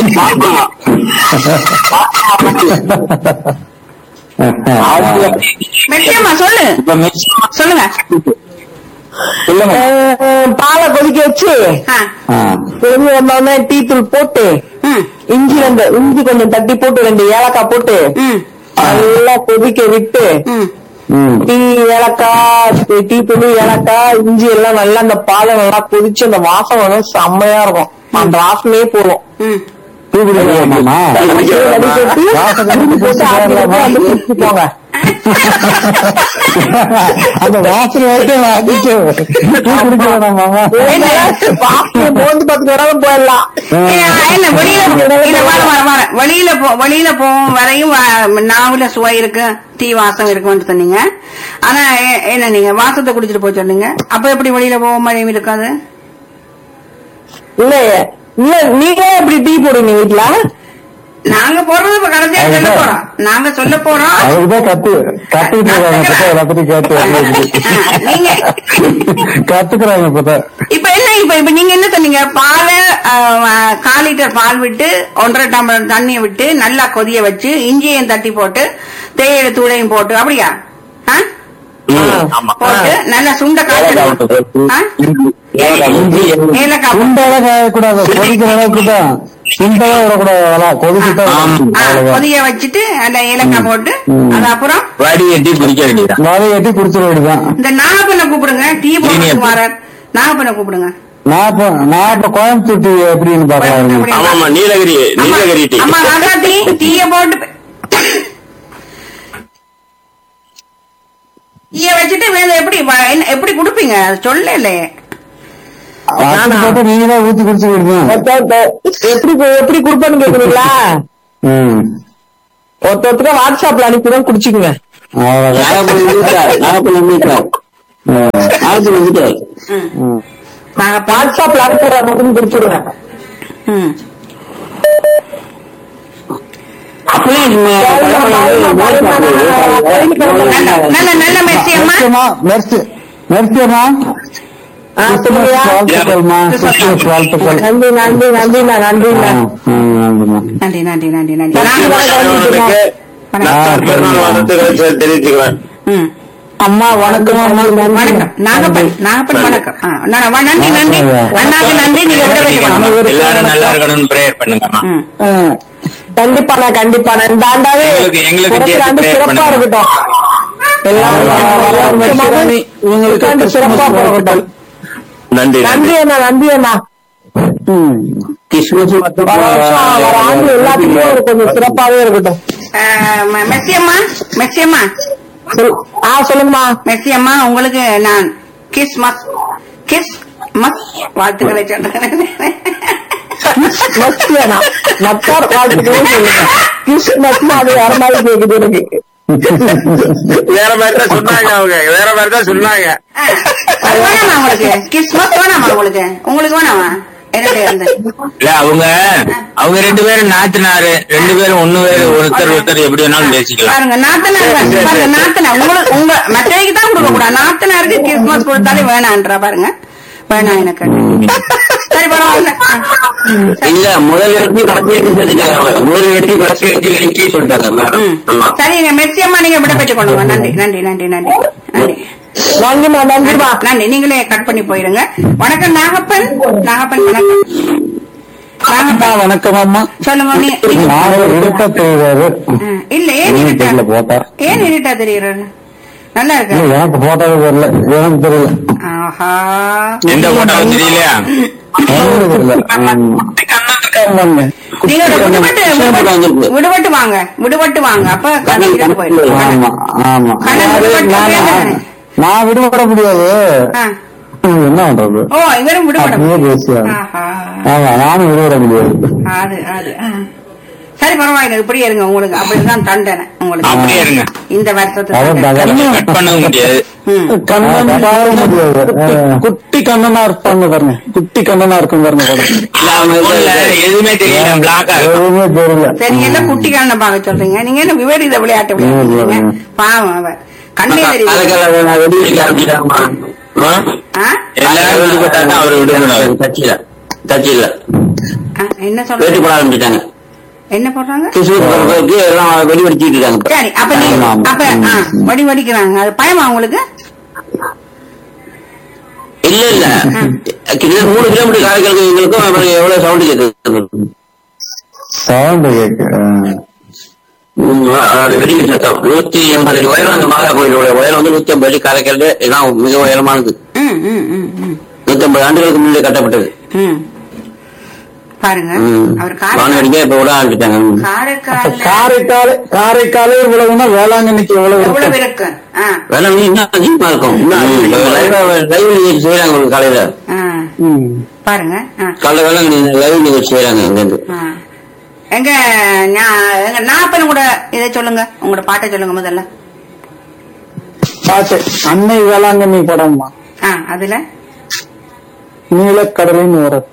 அவங்க மெர்சியம்மா சொல்லு இப்ப மிக்ஸ் சொல்லுங்க சொல்லுங்க அஹ், பாலை கொதிக்க வச்சு ஆ, கொதிஞ்சு வந்தோடனே டீ தூள் போட்டு ம், இஞ்சி ரெண்டு இஞ்சி கொஞ்சம் தட்டி போட்டு ரெண்டு ஏலக்காய் போட்டு ம், நல்லா கொதிக்க விட்டு ம். டீ ஏலக்காய் டீ- டீ தூள் ஏலக்காய் இஞ்சி எல்லாம் நல்லா அந்த பாலை நல்லா கொதிச்சு அந்த வாசம் வந்து செம்மையா இருக்கும் அந்த வாசனையே போதும் ம். டீ குடிக்கலாமா வடிகட்டி, வாசனை இஞ்சி போட்டு ஆட்டி குடிக்கலாமா? வந்து குடிச்சுக்கோங்க. அந்த வாசனை வரைக்கும் வாங்கிட்டு டீ குடிக்க வேணாமா வாசனை மோந்து பார்த்துட்டு வராம போயிடலாம் ஏ, என்ன வெளியில இல்ல வர வர வர வெளியில போ வெளியில போகும் வரையும் வ- நாவுல சுவை இருக்கு டீ வாசம் இருக்குன்னு சொன்னீங்க ஆனா எ- என்ன நீங்க வாசத்தை குடிச்சிட்டு போய் சொன்னீங்க அப்ப எப்படி வெளியில போக மழையும் இருக்காது இல்ல இல்ல நீங்க எப்படி டீ போடுவீங்க வீட்டுல நாங்க போடுறது இப்ப கடைசியா சொல்ல போறோம் நாங்க சொல்ல போறோம் அதுதான் கத்து கத்துக்கிட்டு இருக்காங்க இப்பதான் எல்லாத்தையும் கேட்டு ஆ, நீங்க கத்துக்கிறாங்க இப்பதான் இப்ப என்ன இப்ப இப்ப நீங்க என்ன சொன்னீங்க பாலை அஹ், கால் லிட்டர் பால் விட்டு ஒன்றரை டம்ளர் தண்ணியை விட்டு நல்லா கொதிய வச்சு இஞ்சியையும் தட்டி போட்டு தேயிலை தூளையும் போட்டு அப்படியா ஆ? ம், ஆமா போட்டு நல்லா சுண்ட காய்ச்சணும் ஆ? ஏலக்காய் போட்டு. சுண்டெல்லாம் காயக்கூடாது கொதிக்கிற அளவுக்கு தான் சுண்டெல்லாம் விடக்கூடாது அதெல்லாம் கொதிக்கிட்டா ஆமா. ஆ, அவ்வளவுதான் கொதிய வச்சுட்டு அந்த ஏலக்காய் போட்டு அது அப்புறம் வடிகட்டி குடிக்க வேண்டியதான் வலை கட்டி குடிச்சிட வேண்டியதான் இந்த நாகப்பண்ணை கூப்பிடுங்க டீ போட்டு இனிய- மாறார் நாகப்பண்ணை கூப்பிடுங்க நான் இப்ப நான் இப்ப கோயம்புத்தூர் டீ எப்படின்னு பாக்கலாம் அப்படி- ஆமா ஆமா நீலகிரி நீலகிரி டீ அம்மா அதான் டீ டீய போட்டு டீய வச்சுட்டு வேற எப்படி வ- என்ன- எப்படி குடுப்பீங்க அது சொல்லல அப்படி போட்டு நீங்க தான் ஊத்தி குடிச்சு விடுங்க எப்படி எப்படி கொடுப்பேன்னு கேக்குறீங்களா ம் ஒருத்த ஒருத்தர் வாட்ஸ்அப்ல அனுப்பிடும் குடிச்சுக்குங்க அவ்வளவுதான் நாகப்பள்ளி வீட்டார் நாகப்பள்ளி வீட்டார் நாகப்பள்ளி வீட்டார் ம். நாங்க பா- வாட்ஸ்அப்ல அனுப்புற மட்டும் குடிச்சிடுங்க ம். அப்படியே நம்ம நல்ல நல்ல நல்ல மெர்சி அம்மா மெர்சியம்மா மெர்சி மெர்சியம்மா ஆ, சொல்லுங்கய்யா. வாழ்த்துக்கள்மா கிறிஸ்துமஸ் வாழ்த்துக்கள் நன்றி நன்றி நன்றிண்ணா நன்றிண்ணா ஆ, ம், நன்றிம்மா. நன்றி நன்றி நன்றி நன்றி சகோதரனுக்கு நத்தார் பெருநாள் வாழ்த்துக்களை தெரிவிச்சுக்கிறேன் ம். அம்மா வணக்கம் அம்மா வணக்கம் நாகப்பன் நாகப்பன் வணக்கம் ஆ, ந- வ- நன்றி நன்றி அண்ணாக்கு நன்றி நீங்க விட வைக்கணும் எல்லாரும் நல்லா இருக்கணும்னு பிரேயர் பண்ணுங்கம்மா ம். ஆ, கண்டிப்பாண்ணா கண்டிப்பாண்ணா இந்த ஆண்டாவே எங்களுக்கு- எங்களுக்கு பிறக்கிற சேர்த்து ஆண்டு pray சிறப்பா பண்ணுங்க. இருக்கட்டும் எல்லாம் இவங்களுக்கு ஆண்டு சிறப்பா போகட்டும் நன்றி நன்றி நன்றி அண்ணா நன்றி அண்ணா ம். கிறிஸ்துமஸ் மட்டும் வர வருஷம் வர ஆண்டு எல்லாத்துக்குமே ஒரு கொஞ்சம் சிறப்பாவே இருக்கட்டும் ஆ, ம- மெர்சி அம்மா மெர்சி அம்மா சொல்- ஆ சொல்லுங்கம்மா மெர்சி அம்மா உங்களுக்கு நான் கிஸ் மஸ் கிஸ் மஸ் வாழ்த்துக்களை சொல்றேன் மஸ்தி அண்ணா நத்தார் வாழ்த்துக்களும் சொல்லுங்க கிறிஸ்துமஸ் அது வேற மாதிரி கேக்குது எனக்கு வேற மாதிரி தான் சொன்னாங்க அவங்க வேற மாதிரி தான் சொன்னாங்க ஆ, அது வேணாமா உங்களுக்கு கிறிஸ்மஸ் வேணாமா உங்களுக்கு உங்களுக்கு வேணாமா என்னுடைய வந்து இல்ல அவங்க அவங்க ரெண்டு பேரும் நாத்தினாரு ரெண்டு பேரும் ஒண்ணு பேரு ஒருத்தர் ஒருத்தர் எப்படி வேணாலும் பேசிக்கலாம் பாருங்க நாத்தனார் வேணும். பாருங்க நாத்தனார் உங்களுக்கு உங்க மற்றவைக்கு தான் கொடுக்க கூடாது நாத்தனாருக்கு கிறிஸ்மஸ் கொடுத்தாலே வேணான்றா பாருங்க வேணாம் எனக்கு சரி பரவாயில்ல ஆ. சரி. இல்ல முதல் இடத்தையும் கடைசி இடத்தையும் செஞ்சுட்டாங்க அவங்க. முதல் இடத்தையும் கடைசி இடத்தையும் இறக்கி சொல்லிட்டாங்க மேடம் ம். ஆமா சரிங்க மெர்சியம்மா நீங்க விட பெற்றுக் கொள்ளுங்க நன்றி நன்றி நன்றி நன்றி நன்றி நன்றிமா நன்றிமா நன்றி நீங்களே கட் பண்ணி போயிருங்க வணக்கம் நாகப்பன் நாகப்பன் வணக்கம் நாகப்பன் வணக்கம் அம்மா சொல்லுங்க நீ- நீங்க- நான் இருட்ட செய்வாரு ஆ, இல்ல ஏன் நீங்க இருட்டா தெரியல போட்டா ஏன் இருட்டா தெரியுறாரு நல்லா இருக்கு இல்ல, எனக்கு போட்டாவே தெரியல எனக்கு தெரியல ஆஹா எந்த போட்டாலும் தெரியலையா எனக்கு தெரியல ஆமாங்க. நீங்க விடுபட்டு விடுபட்டு- விடுபட்டு வாங்க விடுபட்டு வாங்க அப்ப கண்ணு போயிடும் ஆமா ஆமா கண்ணன் விடுபட்டு நான் வேண்டாம். நான் விடுபட முடியாது ஆ. ம், என்ன பண்றது ஓ இவரும் விடுபட அப்படியே பேசுவாங்க ஆஹா ஆமா நானும் விடுபட முடியாது அது அது ஆ. சரி பரவாயில்ல இப்படியே இருங்க உங்களுக்கு அப்படிதான் தண்டனை உங்களுக்கு அப்படியே இருங்க இந்த வருஷத்து அவன் தண்டனை. தகவல் கட் பண்ணவும் முடியாது ம். கண்ணன் பாக்க முடியாது குட்டி கண்ணனா இருப்பாங்க பாருங்க குட்டி கண்ணனா இருக்கும் பாருங்க படம். இல்ல அவங்க போன்ல எதுவுமே தெரியல பிளாக்கா இருக்கும் எதுவுமே தெரியல சரி என்ன குட்டி கண்ணை பார்க்க சொல்றீங்க நீங்க என்ன விவரித விளையாட்டு விளையாடுறீங்க பாவம் அவர் கண்ணே தெரியுது அதுக்கெல்லாம் நான் வெடி வைக்க ஆரம்பிச்சிட்டாங்கம்மா ஆ? எல்லாரும் விடுபட்டாங்க அவர் விடுபடாது தச்சில தச்சில ஆ, என்ன வேட்டி சொல்றீங்க போட ஆரம்பிச்சிட்டாங்க என்ன போடுறாங்க கிறிஸ்துமஸ் பிறகு எல்லாம் வெடி வெடிச்சிட்டு இருக்காங்க இப்ப. சரி அப்ப நீ ஆமா, ஆமா. அப்ப ஆ, வடி வடிக்கிறாங்க அது பயமா உங்களுக்கு இல்ல இல்ல கிட்டத்தட்ட மூணு கிலோமீட்டர் காரைக்கால் எங்களுக்கும் அப்புறம் எவ்வளவு சவுண்ட் கேட்குது சவுண்ட் கேக்கு ம், அது வெடி சத்தம் நூத்தி எண்பது அடி உயரம் அந்த மாதா கோயிலோட உயரம் வந்து நூத்தி ஐம்பது அடி காரைக்கால் இதான் மிக உயரமானது ம் ம் ம் ம் நூத்தி ஐம்பது ஆண்டுகளுக்கு முன்னாடி கட்டப்பட்டது ம் பாருங்க ம். அவர் வானம் காரைக்கால் அடிக்க இப்ப விட ஆரம்பிச்சிட்டாங்க ம். காரைக்கால் காரைக்கால் காரைக்காலே இவ்வளவுன்னா வேளாங்கண்ணிக்கு எவ்வளவு எவ்வளவு இருக்கு இருக்கு ஆ வேலை இன்னும் அதிகமா இருக்கும் இன்னும் அதிகமா. லைவ் லைவ் நிகழ்ச்சி செய்யறாங்க உங்களுக்கு காலையில ஆ ம். பாருங்க ஆ காலைல வேலை லைவ் நிகழ்ச்சி செய்யறாங்க இங்க இருந்து ஆ. எங்க ஞா- எங்க நாப்பன் கூட இதை சொல்லுங்க உங்களோட பாட்டை சொல்லுங்க முதல்ல பாட்டு அன்னை வேளாங்கண்ணி படம்மா ஆ அதுல நீலக்கடலின் ஓரத்து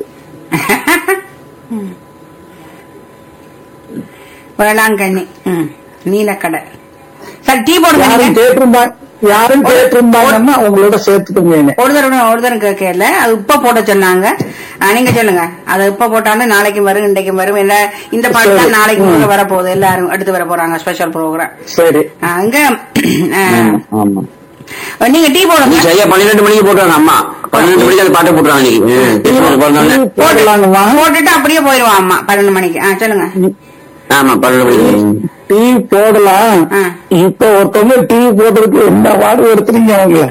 வேளாங்கண்ணி ம் நீலக்கடல் சரி டீ போடுங்க யாரும் நீங்க. கேட்டிருந்தா யாரும் கேட்டிருந்தாங்கன்னா உங்களோட சேர்த்துக்கோங்க ஒரு தடவை ஒரு தடவை கேட்கல அது உப்ப போட சொன்னாங்க ஆ, நீங்க சொல்லுங்க அது உப்ப போட்டாலும் நாளைக்கு வரும் இன்றைக்கு வரும் என்ன இந்த பாட்டு தான் நாளைக்கு முதல்ல வரப்போகுது எல்லாரும் எடுத்து வர போறாங்க ஸ்பெஷல் ப்ரோக்ராம் சரி அங்க ஆ, ம், ஆமா நீங்க டீ நீ போடுங்க சரியா பன்னிரெண்டு மணிக்கு போட்டுறாங்க அம்மா பன்னிரெண்டு மணிக்கு அந்த பாட்டை போட்டுறாங்க இன்னைக்கு ம், கிறிஸ்துமஸ் பிறந்தோடனே. போடலாங்கம்மா போட்டுட்டு அப்படியே போயிருவான் அம்மா பன்னெண்டு மணிக்கு ஆ சொல்லுங்க ஆமா பன்னெண்டு மணிக்கு டீ போடலாம் ஆ. இப்ப ஒருத்தவங்க டீ போடுறதுக்கு என்ன வாடு எடுத்துறீங்க அவங்கள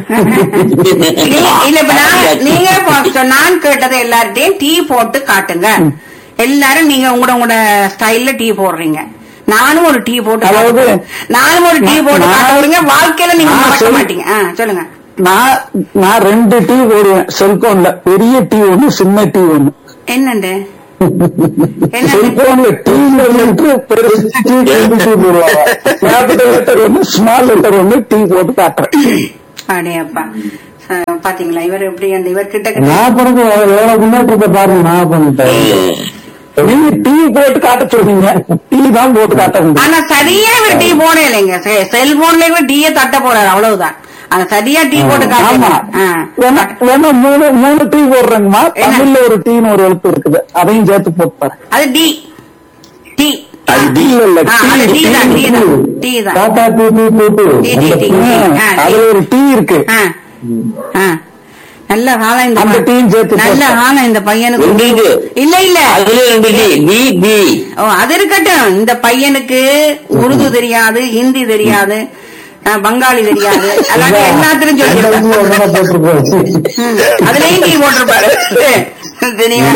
நீ- இல்ல இப்ப நான் நீங்க பா- நான் கேட்டது எல்லார்ட்டையும் டீ போட்டு காட்டுங்க எல்லாரும் நீங்க உங்களோட உங்களோட ஸ்டைல்ல டீ போடுறீங்க நானும் ஒரு டீ போட்டு அதாவது- காட்டுறேன். நானும் ஒரு டீ போட்டு நான்- காட்டுறீங்க வாழ்க்கையில நீங்க நான் மறக்க சொல்லு- மாட்டீங்க ஆ, சொல்லுங்க நான் நான் ரெண்டு டீ போடுவேன் செல்போன்ல பெரிய டீ ஒண்ணு சின்ன டீ ஒண்ணு என்னண்டு என்ன செல்போன்ல டீ லெட்டர் பெருசு டீ சின்ன டீ போடுவாங்க கேபிட்டல் லெட்டர் ஒண்ணு ஸ்மால் லெட்டர் ஒண்ணு டீ போட்டு காட்டுறேன் அடேப்பா அஹ், பாத்தீங்களா இவர் எப்படி அந்த இவர் கிட்ட கிட்ட நான் பிறகு எவ்வளவு முன்னேற்றத்தை பாருங்க நான் பண்ணிட்டேன் நீங்க டீ போட்டு காட்ட சொல்றீங்க டீ தான் போட்டு காட்ட முடியும் ஆனா சரியா இவர் டீ போட இல்லைங்க செ- செல்போன்ல இவர் டீய தட்ட போறாரு அவ்வளவுதான் ஆனா சரியா டீ போட்டு ஆமா காட்டுங்க ஆ. வேணா வேணா மூணு மூணு டீ போடுறேங்கம்மா என்ன? தமிழ்ல ஒரு டீன்னு ஒரு எழுத்து இருக்குது அதையும் சேர்த்து போட்டு பாரு அது டி டி அது டீ இல்ல ஆ, அது டீ தான், டீ தான், டீ தான். Tata tea tea tea tea tea, tea, tea, T. ஆ, டீ. அதுல ஒரு டீ இருக்கு ஆ. ஆ. நல்ல காலம் இந்த அந்த ப- டீயும் சேர்த்து நல்ல போட்டு. காலம் இந்த பையனுக்கு ரெண்டு இது. இல்ல இல்ல அதுல ரெண்டு டி டி டி ஓ அது இருக்கட்டும் இந்த பையனுக்கு உருது தெரியாது ஹிந்தி தெரியாது அஹ், பங்காளி தெரியாது அதாவது எல்லாத்திலும் அந்த சொல்லியிருக்காரு டீ ஒண்ணா போட்டிருக்கோம் ம். அதுலயும் டீ போட்டிருப்பாரு தெரியுமா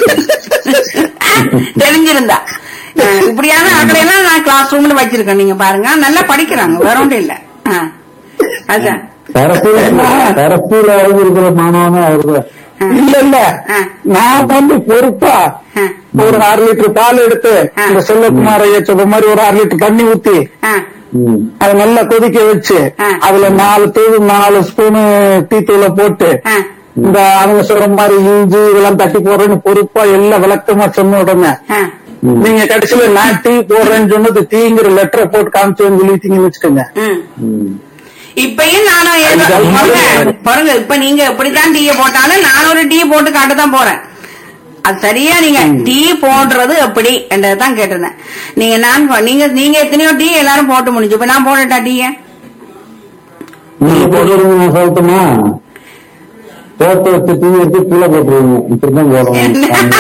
தெரிஞ்சிருந்தா அஹ், இப்படியான ஆக்களையெல்லாம் நான் கிளாஸ் ரூம்ல வச்சிருக்கேன் நீங்க பாருங்க நல்லா படிக்கிறாங்க வேற ஒன்றும் இல்ல அஹ். அதான் தரப்புல இருக்கிற மாணவனும் அவரு இல்ல இல்ல ஆ. நான் வந்து பொறுப்பா ஆ. ஒரு அரை லிட்டர் பால் எடுத்து ஆ. இந்த செல்லக்குமார் ஐயா சொல்ற மாதிரி ஒரு அரை லிட்டர் தண்ணி ஊத்தி அஹ். அதை நல்லா கொதிக்க வச்சு ஆ. அதுல நாலு தூள் நாலு ஸ்பூனு டீ தூளை போட்டு அஹ். இந்த அவங்க சொல்ற மாதிரி இஞ்சி இதெல்லாம் தட்டி போடுறேன்னு பொறுப்பா எல்லாம் விளக்கமா சொன்ன உடனே அஹ். நீங்க கடைசியில நான் டீ போடுறேன்னு சொன்னது டீங்கிற லெட்டரை போட்டு காமிச்சு சொல்லிட்டீங்கன்னு வச்சுக்கோங்க ம். இப்பயும் நானும் ஏதோ- பாருங்க, பாருங்க இப்ப நீங்க எப்படித்தான் டீய போட்டாலும் நான் ஒரு டீ போட்டு காட்டத்தான் போறேன் அது சரியா நீங்க டீ போடுறது எப்படி என்றதான் கேட்டிருந்தேன் நீங்க நான் போ- நீங்க நீங்க எத்தனையோ டீ எல்லாரும் போட்டு முடிஞ்சு இப்ப நான் போடட்டா டீய நீங்க போட்டுருங்க நான் சொல்லட்டுமா போட்டு வச்சு டீ எடுத்து கீழே போட்டுருவீங்க இப்படிதான் போடணும்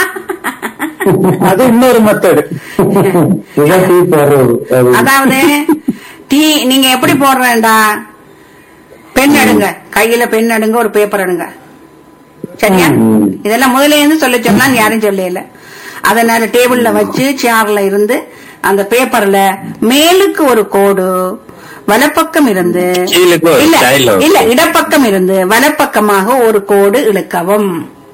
அது இன்னொரு மெத்தடு இதான் டீ போடுறது அது. அதாவது டீ நீங்க எப்படி போடுறேன்டா பென் எடுங்க கையில பென் எடுங்க ஒரு பேப்பர் எடுங்க சரியா ம். இதெல்லாம் முதல்ல இருந்து சொல்ல சொன்னா யாரும் சொல்லல அதனால டேபிள்ல வச்சு சேர்ல இருந்து அந்த பேப்பர்ல மேலுக்கு ஒரு கோடு வலப்பக்கம் இருந்து கீழுக்கு ஒரு இல்ல style ஒரு இல்ல இடப்பக்கம் இருந்து வலப்பக்கமாக ஒரு கோடு இழுக்கவும்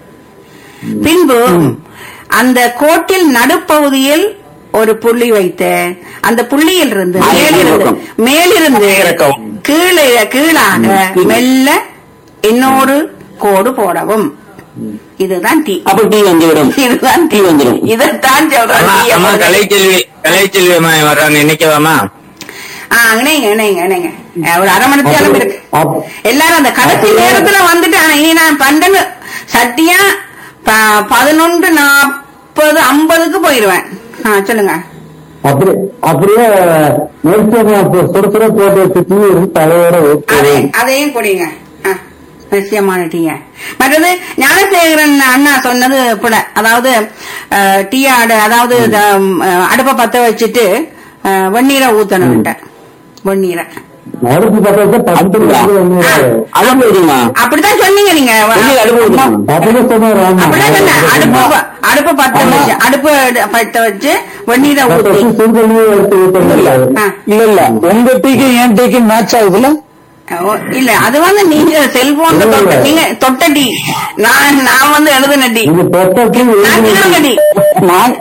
பின்பு அந்த கோட்டில் நடுப்பகுதியில் ஒரு புள்ளி வைத்து அந்த புள்ளியில் இருந்து ஆ, மேலிருந்து இறக்கம். மேலிருந்து இறக்கம். கீழே கீழாக மெல்ல இன்னொரு கோடு போடவும் இதுதான் டீ அப்ப டீ வந்துவிடும் இதுதான் டீ வந்துடும் இதைத்தான் சொல்றேன் அம்மா, டீயை அம்மா போடுறது. கலைச்செல்வி கலைச்செல்வி அம்மா வர்றாங்க இன்னைக்குவாமா ஆ, இணைங்க இணைங்க இணைங்க அஹ், ஒரு அரை மணி நேரம் இருக்கு அப்ப- எல்லாரும் அந்த கடைசி நேரத்துல வந்துட்டு ஆனா, இனி நான் பன்னெண்டு சத்தியா ப- பதினொன்று நாற்பது ஐம்பதுக்கு போயிருவேன் ஆ, சொல்லுங்க அப்படி அப்படியே நெருக்கமா சுட சுட போட்டு வச்சு டீ எடுத்து தலையோட அதே ஊத்தி அதையும் குடிங்க ஆ, நிச்சயமான டீய மற்றது ஞானசேகரன் அண்ணா சொன்னது கூட அதாவது அஹ், டீ ஆடு அதாவது இந்த, அஹ், அடுப்பை பத்த வச்சுட்டு அஹ், வெந்நீரை ஊத்தணும்ட்ட வெந்நீரை அடுப்பு பத்த வச்சா பத்து நிமிஷம் வந்து அதான் போயிடுமா அப்படித்தான் சொன்னீங்க நீங்க அடுப்பு ஊத்தணுமா? அப்படியே சொன்னாரு ஆமா. அப்படிதான் சொன்னேன் அடுப்பு ப- அடுப்பு பத்த வச்சு அடுப்பு எடு- பத்த வச்சு வெந்நீரை பத்து ஊத்தி வருஷம் சுடுதண்ணியே எடுத்து ஊத்தணும்ல. ஆ. இல்ல இல்ல உங்க டீக்கு என் டீக்கு மேட்ச் ஆகுதுல ஓ, இல்ல அது வந்து நீங்க செல்போன்ல இல்ல, தொட்ட இல்ல. நீங்க தொட்ட டி நான் நான் வந்து எழுதுன டி நீங்க தொட்ட டீ நான் கீறுங்க டி நான்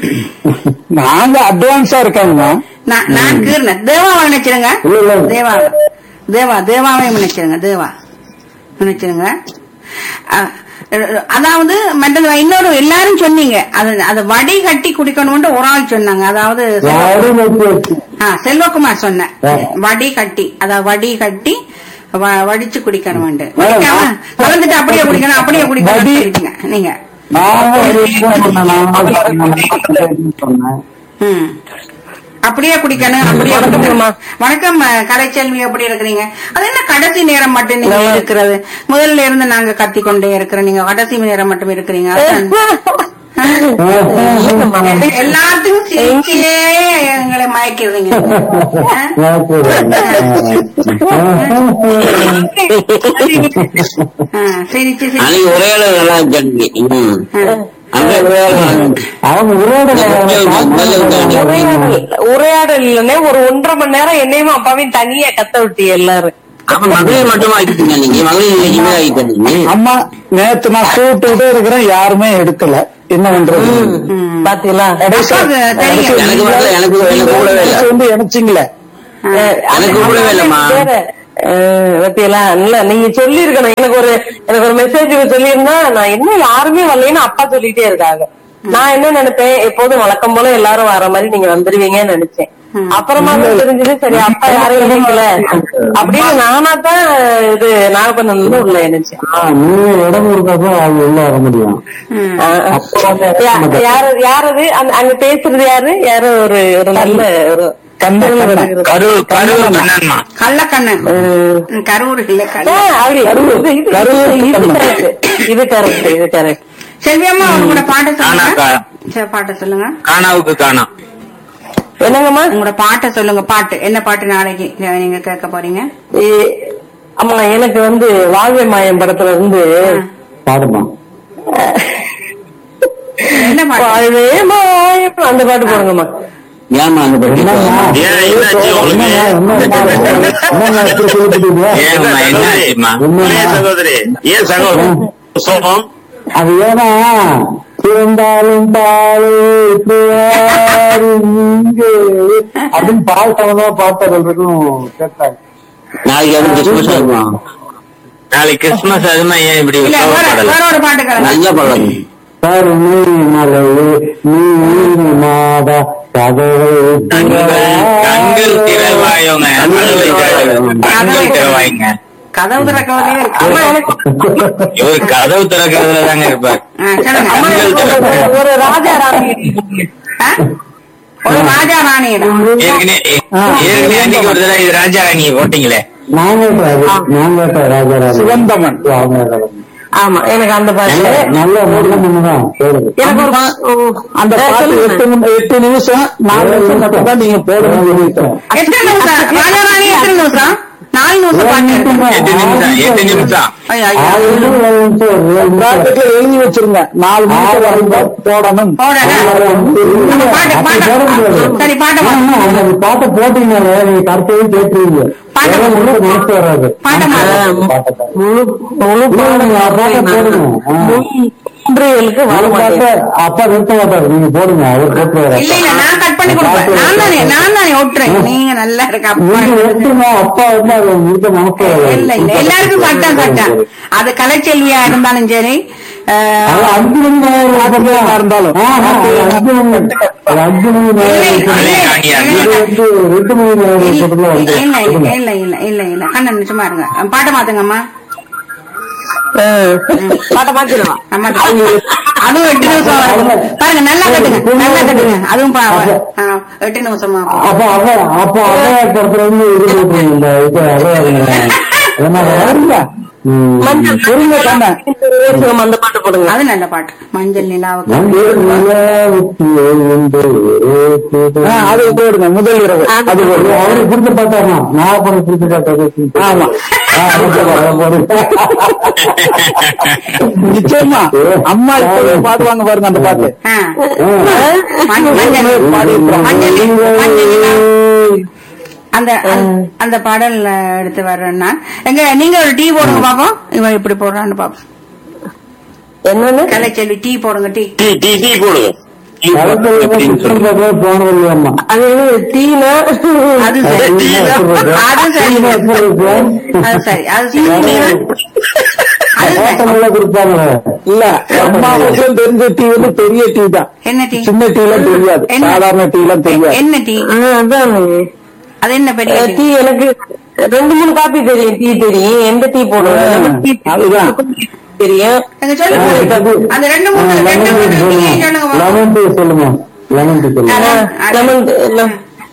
நாங்க அட்வான்ஸா இருக்காங்க நான் நான் கீறினேன் தேவாவை நினைச்சிருங்க இல்ல, இல்ல. தேவா தேவா தேவாவை நினைச்சிருங்க தேவா நினைச்சிருங்க அ- அதாவது மற்றது இன்னொரு எல்லாரும் சொன்னீங்க அது அதை வடி கட்டி குடிக்கணும்னு ஒரு ஆள் சொன்னாங்க அதாவது யாரும் வச்சு வச்சு ஆ, செல்வகுமார் சொன்னேன் ஆ. வடி கட்டி அதாவது வடி கட்டி வ- வடிச்சு குடிக்கணும் ஆ. கலந்துட்டு அப்படியே குடிக்கணும் அப்படியே வடி. குடிக்கணும் நீங்க நான் சொன்னேன் நான் சொன்னேன் ம் அப்படியே குடிக்கணும் அப்படியே வணக்கம்மா. குடிக்கணும். வணக்கம் அஹ், கலைச்செல்வி எப்படி இருக்கிறீங்க அது என்ன கடைசி நேரம் மட்டும் நீங்க நல்லா. இருக்கிறது முதல்ல இருந்து நாங்க கத்தி கொண்டே இருக்கிறோம் நீங்க கடைசி நேரம் மட்டும் இருக்கிறீங்க அதான். எல்லாத்துக்கும் சிரிச்சிலே எங்களை மயக்கிறீங்க ஆ, சிரிச்சு சிரிச்சு அன்னைக்கு ஒரே அளவு நல்லா இருந்துச்சு ம். அங்க ஒரே அளவு நல்லா இருந்துச்சு. அவங்க உறவோட உரையாடல் உரையாடல் இல்லைன்னே ஒரு ஒன்றரை மணி நேரம் என்னையும் அப்பாவையும் தனியா கத்த விட்டு எல்லாரும் அப்ப மகளிர் மட்டும் ஆகிட்டீங்க நீங்க மகளிர் நிலைக்குமே ஆகிட்டீங்க அம்மா நேத்து நான் கூப்பிட்டுட்டே இருக்கிறேன் யாருமே எடுக்கல என்ன பண்றது பாத்தீங்களா அப்பாவுக்கு தெரியும் எனக்கு வரல எனக்கு எனக்கு கூடவே இல்லை வந்து இணைச்சிங்களே எனக்கு கூடவே இல்லம்மா பத்தியலா இல்ல நீங்க சொல்லிருக்கணும் எனக்கு ஒரு எனக்கு ஒரு மெசேஜ் சொல்லியிருந்தா நான் என்ன யாருமே வரலைன்னு அப்பா சொல்லிட்டே இருக்காங்க நான் என்ன நினைப்பேன் எப்போதும் வழக்கம் போல எல்லாரும் வர மாதிரி நீங்க வந்துருவீங்கன்னு நினைச்சேன் அப்புறமா தான் தெரிஞ்சது சரி அப்பா யாரும் இணைக்கல அப்படின்னு நானா தான் இது நாகப்பண்ணன் உள்ள நினைச்சேன் நீங்க இடம் கொடுத்தாதான் அவங்க உள்ள வர முடியும் ஆ, ஆ. யா- யாரு யாரது அந்த- அங்க பேசுறது யாரு யாரு ஒரு ஒரு நல்ல ஒரு கண்ணன் கரு கரு கண்ணன்மா கள்ளக்கண்ணன் ம், கரூர் இல்ல ஆ, கண்ணன் அப்படி இது- இது- இது- இது correct. இது கரெக்ட் இது கரெக்ட் செல்வியம்மா உங்களோட பாட்டை சொல்லுங்க காணா சரி பாட்டை சொல்லுங்க காணாவுக்கு காணா என்னங்கம்மா உங்களோட பாட்டை சொல்லுங்க பாட்டு என்ன பாட்டு நாளைக்கு நீங்க கேட்க போறீங்க ஏ- ஆமா எனக்கு வந்து வாழ்வை மாயம் படத்துல இருந்து பாடுமா என்ன பாட்டு வாழ்வே மாயம் அந்த பாட்டு போடுங்கம்மா ஏமா அந்த பத்தி ஏன் என்னாச்சு உங்களுக்கு என்னங்க இப்படி சொல்லிட்டீங்க ஏம்மா என்னாச்சுமா என்ன சகோதரி ஏன் சகோதரி சோகம் அது ஏன்னா பிறந்தாலும் பால் இங்கே அப்படின்னு பால் சம்பந்தமா பாட்டர்கள் இருக்கும் கேட்டாங்க நாளைக்கு அது கிறிஸ்துமஸ் இருக்கும் நாளைக்கு கிறிஸ்துமஸ் அதுமா ஏன் இப்படி இல்ல வேற கோவப்படல வேற ஒரு பாட்டு கேளுங்க நல்ல படம் கருணை மலையே நீ மாதா கதவை கண்கள் திறவாயோங்க கண்கள் திறவாயுங்க கதவு திறக்கவதே இருக்கு அம்மா எனக்கு இவர் கதவு திறக்கிறதுல தாங்க இருப்பார் ஆ, சொல்லுங்க அம்மா, எனக்கு ஒரு- ஒரு ராஜா ராணி ஆ? ஒரு ராஜா ராணியிடம் ஏற்கனவே ஏற்கனவே அன்னைக்கு ஒரு தடவை இது ராஜா ராணி போட்டீங்களே நான் கேட்டேன் நான் கேட்டேன் ராஜாராஜ சிவந்தமன் ஆமா எனக்கு அந்த பாட்டு நல்ல நல்ல தான் கேளுங்க எனக்கு ஒரு பா- ஓ, அந்த ஆ, பாட்டு சொல்லுங்க. எட்டு நிமி- எட்டு நிமிஷம் நாலு நிமிஷம் மட்டும் தான் நீங்க போடணும் எத்தனை நிமிஷம் ராஜா ராணி எத்தனை நிமிஷம் நாலு நிமிஷம் பாட்டு இருக்கு. எட்டு நிமிஷம் எட்டு நிமிஷம் ஐயோ, ஐயோ. பிராக்கெட்ல எழுதி வச்சிருங்க நாலு நிமிஷம் வரைக்கும் போடணும் போடணும். நம்ம பாட்டு, அப்படி பாட்டு. போட முடியாது. சரி, பாட்டை ஆமா, பாடு. ஆமா, அந்த பாட்டை போட்டீங்கன்னாலே நீங்க கருத்தையும் கேட்டுருவீங்க பாட்டை வேற ஒண்ணும் மனசு வராது பாட்டை பாடு. பாட்டை பாடு. முழு முழு இல்ல, நீங்க பாட்டை போடுங்க ஆ. மூன்றுகளுக்கு வர அவர் மாட்டேன் பாட்டை அப்பா நிறுத்த மாட்டாரு நீங்க போடுங்க அவர் போட்டுருவாரு இல்ல இல்ல நான் கட் பண்ணி கொடுப்பேன் நான் தானே நான் தானே ஒட்டுறேன் நீங்க நல்லா இருக்க அப்பா நீங்க எடுத்துங்க அப்பா வந்து அதை நிறுத்த மனசு வராது. இல்ல இல்ல எல்லாருக்கும் சட்டம் சட்டம் அது கலைச்செல்வியா இருந்தாலும் சரி அஹ், அது அஞ்சு மணி நேரம் பக்கமா இருந்தாலும் ஆ, ஆ, அஞ்சு மணி ஒரு அஞ்சு மணி நேரம் இல்லை, அதே ராணியா இல்லை, இது வந்து ரெண்டு மணி நேரம் பக்கத்துல வந்து இல்ல இல்ல இல்ல இல்ல இல்ல இல்ல கண்ணன் சும்மா இருங்க பாட்டை மாத்துங்கம்மா பாட்ட மாத்திடுவான் அம்மா அதுவும் எட்டு நிமிஷம் வரும். பாருங்க நல்லா கட்டுங்க நல்லா கட்டுங்க அதுவும் பா- ஆ, எட்டு நிமிஷமா அப்ப அவ அப்ப அவையாக்கத்துல இருந்து இது போட்டுருங்க இந்த இது அவையாருங்க என்ன வருங்க மஞ்சள் பொறுங்க கண்ண பேசுவோம், அந்த பாட்டு போடுங்க அது நல்ல பாட்டு மஞ்சள் நிலாவுக்கு அது போடுங்க முதல் இரவு அது போடுங்க அவருக்கு பிடிச்ச பாட்டாமா நான் பண்ண பிடிச்ச பாட்டா ஆமா ஆ, பிடிச்ச பாட்டா போடுங்க. நிச்சயமா அம்மா இப்போ பாடுவாங்க பாருங்க அந்த பாட்டு ஆ. மஞ்சள் மஞ்சள் மஞ்சள் மஞ்சள் நிலா. அந்த அந்த- அந்த பாடல் அஹ், எடுத்து வர்றேன் நான் எங்க நீங்க ஒரு டீ போடுங்க பாப்போம் இவன் இப்படி போடுறான்னு பாப்போம் என்னன்னு கலைச்செல்வி டீ போடுங்க டீ டீ டீ டீ போடுங்க டீ கலக்கல் போடுங்க அப்படின்னு சொல்லு. போனது இல்லையம்மா அது டீனா அது சரி அது சரி அது சரி அது சரி அது சரி ஹோட்டல்ல கொடுப்பாங்க இல்ல அம்மாவுக்கும் தெரிஞ்ச டீ வந்து பெரிய டீ தான் என்ன டீ சின்ன டீ எல்லாம் தெரியாது என்ன? சாதாரண டீ எல்லாம் தெரியாது என்ன டீ அதான் அது என்ன பெரிய டீ டீ எனக்கு ரெண்டு மூணு காப்பி தெரியும் டீ தெரியும் எந்த டீ போடுவோம் டீ அதுதான். தெரியும் எங்க சொல்லுங்க அந்த ரெண்டு மூணு ரெண்டு மூணு டீ சொல்லுங்க பாப்போம். லெமன் டீ சொல்லுங்க லெமன் டீ சொல்லுங்க அதான், அது- லெமன்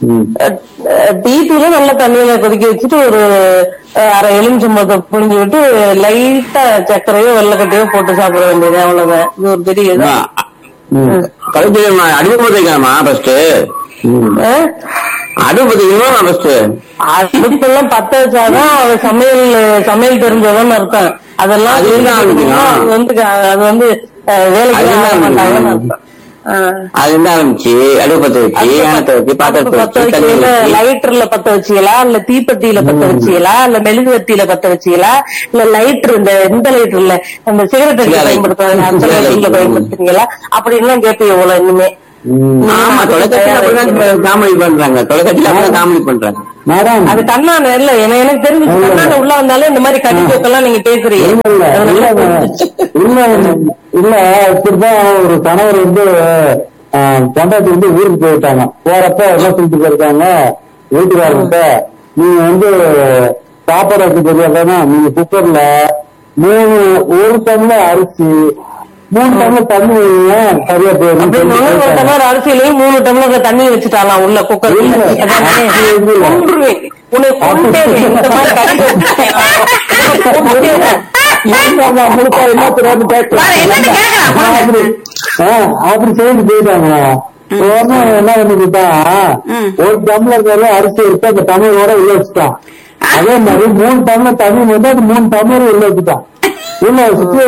ம். டீத்தூள நல்ல தண்ணியில கொதிக்க வச்சுட்டு ஒரு அஹ், அரை எலுமிச்சம்பழத்தை புழிஞ்சு விட்டு லைட்டா சர்க்கரையோ வெள்ளக்கட்டையோ போட்டு சாப்பிட வேண்டியது அவ்வளவுதான் இது ஒரு பெரிய இது ம். கழுத்து அடுப்பு பத்திக்கலாமா ஃபர்ஸ்ட் ம். அஹ், அடுப்பு பத்திக்கணுமா ஃபர்ஸ்ட் அடுப்பெல்லாம் பத்த வச்சாதான் அது சமையல் சமையல் தெரிஞ்சதான் அர்த்தம் அதெல்லாம் அது என்ன ஆரம்பிக்கணும்? அது வந்து அது வந்து அஹ், வேலைக்கு அது என்ன ஆக மாட்டாங்கன்னு ஆரம்பிக்கணும்? அர்த்தம் அஹ். அது என்ன ஆரம்பிச்சு அடுப்பு பத்த வச்சு ஏனத்தை வச்சு பாத்திரத்தை பத்த வச்சு தண்ணி வச்சீங்களா ஊத்தி லைட்டர்ல பத்த வச்சீங்களா இல்ல தீப்பெட்டியில பத்த வச்சீங்களா இல்ல மெழுகுவர்த்தியில பத்த வச்சீங்களா இல்ல லைட்டர் இந்த இந்த லைட்டர்ல அந்த சிகரெட் அடிக்க Cigarette. பயன்படுத்துறாங்க அந்த Cigarette. லைட்டர்ல பயன்படுத்துறீங்களா அப்படி எல்லாம் கேட்பீங்க இவ்வளவு இனிமே ம். ஆமா தொலைக்காட்சியில அப்படிதான் காமெடி பண்றாங்க தொலைக்காட்சியில அப்படிதான் காமெடி பண்றாங்க மேடம் அது கண்ணான இல்ல என்ன- எனக்கு தெரிஞ்சு இல்ல. கண்ணான உள்ள வந்தாலே இந்த மாதிரி கடிச்சோக்கெல்லாம் நீங்க பேசுறீங்க இல்ல இல்ல இல்ல இல்ல இல்ல இப்படிதான் ஒரு கணவர் வந்து ஆஹ், பொண்டாட்டி வந்து ஊருக்கு போயிட்டாங்க போறப்ப என்ன சொல்லிட்டு போயிருக்காங்க வீட்டுக்காரர்கிட்ட நீங்க வந்து சாப்பாடு வச்சு தெரியாதானா நீங்க குக்கர்ல மூணு ஒரு டம்ளர் அரிசி மூணு டம்ளர் தண்ணி வைங்க சரியா போயிடும் அப்படி சொல்லிட்டு ஒரு போயிட்டாங்க. டம்ளர் அரிசியிலையும் மூணு டம்ளர்ல தண்ணி வச்சுட்டாலாம் உள்ள குக்கர் இல்ல. அது இல்ல. கொன்றுவேன் உன்னை கொண்டேன் இந்த மாதிரி கடிச்சு கொன்றுவேன். இருந்தாங்க, அவங்களுக்கு என்ன தெரியாது கேட்கல. வேற என்னன்னு கேட்கலாம், போங்க. அப்படி ஆ, அப்படி செய்து போயிட்டாங்க உடனே என்ன பண்ணிக்கிட்டான் ம். ஒரு டம்ளர் நிறைய அரிசி எடுத்து அந்த டம்ளரோட உள்ள வச்சுட்டான் அதே மாதிரி மூணு டம்ளர் தண்ணி வந்து அது மூணு டம்ளர் உள்ள வச்சுட்டான் உள்ள வச்சுட்டு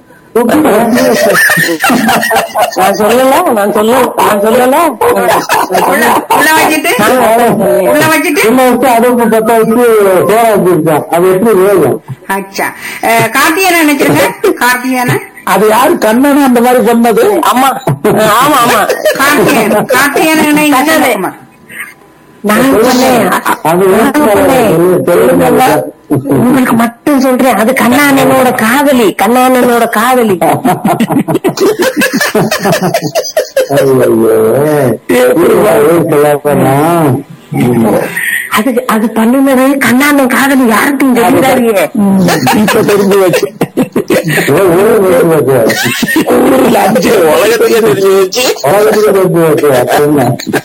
நான் சொல்லல நான் சொல்ல நான் சொல்லல உள்ள உள்ள வச்சுட்டு உள்ள வச்சுட்டு உள்ள வச்சு அடுப்பு பத்த வச்சு சோறா வச்சிருக்கான் அது எப்படி வேகும் அச்சா அஹ், கார்த்திகேயனை நினைச்சிருங்க கார்த்திகேயனை அது யாரு கண்ணனு அந்த மாதிரி சொன்னது ஆமா ஆமா ஆமா கார்த்திகேயன் கார்த்திகேயனை நினைங்க சிவகுமார். நான் சொன்னேன் அது நான் சொன்னேன். சொல்லுங்க உங்களுக்கு மட்டும் சொல்றேன் அது கண்ணாண்ணனோட காதலி கண்ணாண்ணனோட காதலி அது அது பண்ணுனது கண்ணாண்ணன் காதலி யாருக்கும் தெரியாதீங்க இப்ப தெரிஞ்சு வச்சு உலகத்துக்கே தெரிஞ்சு வச்சு உலகத்துக்கு தெரிஞ்சு வச்சு அப்படின்னா.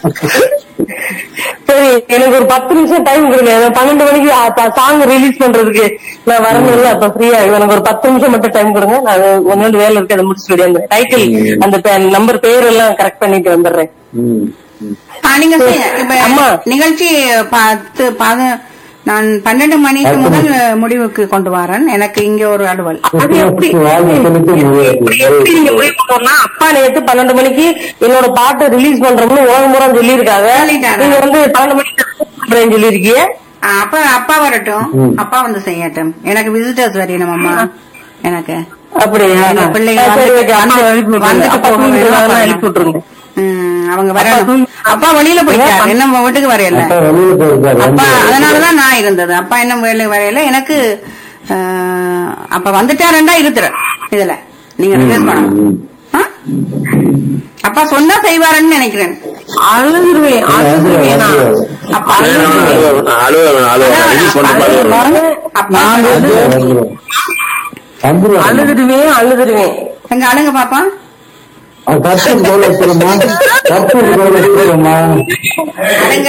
சரி எனக்கு ஒரு பத்து நிமிஷம் டைம் கொடுங்க எனக்கு பன்னெண்டு மணிக்கு சாங் ரிலீஸ் பண்றதுக்கு நான் வரணும்ல அப்ப ஃப்ரீயா எனக்கு ஒரு பத்து நிமிஷம் மட்டும் டைம் கொடுங்க நான் ஒன்னு வேலை இருக்கு அதை முடிச்சுட்டு வந்துடுறேன் டைட்டில் அந்த நம்பர் பேர் எல்லாம் கரெக்ட் பண்ணிட்டு வந்துடுறேன் ம். ஆ, நீங்க செய்யுங்க. இப்ப அம்மா. நிகழ்ச்சி பத்து பத நான் பன்னெண்டு மணிக்கு முதல் முடிவுக்கு கொண்டு வரேன் எனக்கு இங்க ஒரு அலுவல் அது எப்படி வாழ்க்கை சொல்லிட்டு முடியாது. எப்படி எப்படி நீங்க முடிவு பண்ணணும்னா, அப்பா நேத்து பன்னெண்டு மணிக்கு என்னோட பாட்டை ரிலீஸ் பண்றோம்னு உலகம் பூரா சொல்லியிருக்காங்க சொல்லிட்டாங்க. நீங்க வந்து பன்னெண்டு மணிக்கு பண்றேன்னு சொல்லியிருக்கீங்க ஆ, அப்ப அப்பா வரட்டும் அப்பா வந்து செய்யட்டும் எனக்கு விசிட்டர்ஸ் வரையணும் அம்மா எனக்கு அப்படியா எங்க பிள்ளைங்க சரி, வந்து- okay, அப்பா எழுப்பி விட்டுருங்க. வந்துட்டு அப்பா போக தூங்கிட்டு வேணும். எழுப்பி விட்டுருங்க ம், அவங்க வரணும் அப்பா வெளியில போயிட்டாரு என்ன வீட்டுக்கு வரையல அப்பா வெளியில போயிருக்காரு அப்பா வந்து- அதனாலதான் நான் இருந்தது அப்பா என்ன வேலை வரையில எனக்கு ஆஹ், அப்ப வந்துட்டாருண்டா இருக்கிறேன் இதுல நீங்க request பண்ணணும் ஆ? அப்பா சொன்னா செய்வாருன்னு நினைக்கிறேன் அழுதுருவேன் அழுதுருவேன் நான். அப்பா அலுவலகம் அலுவலகம் ரிலீஸ் பண்ண பாருங்க அப்பா வந்துருவாரு. வந்துருவாரு. அழுதுருவேன் அழுதுருவேன் எங்க அழுங்க பாப்பா அவன் கற்பூர் கோல வச்சிருமா கற்பூர் கோல வச்சிருமா அழுங்க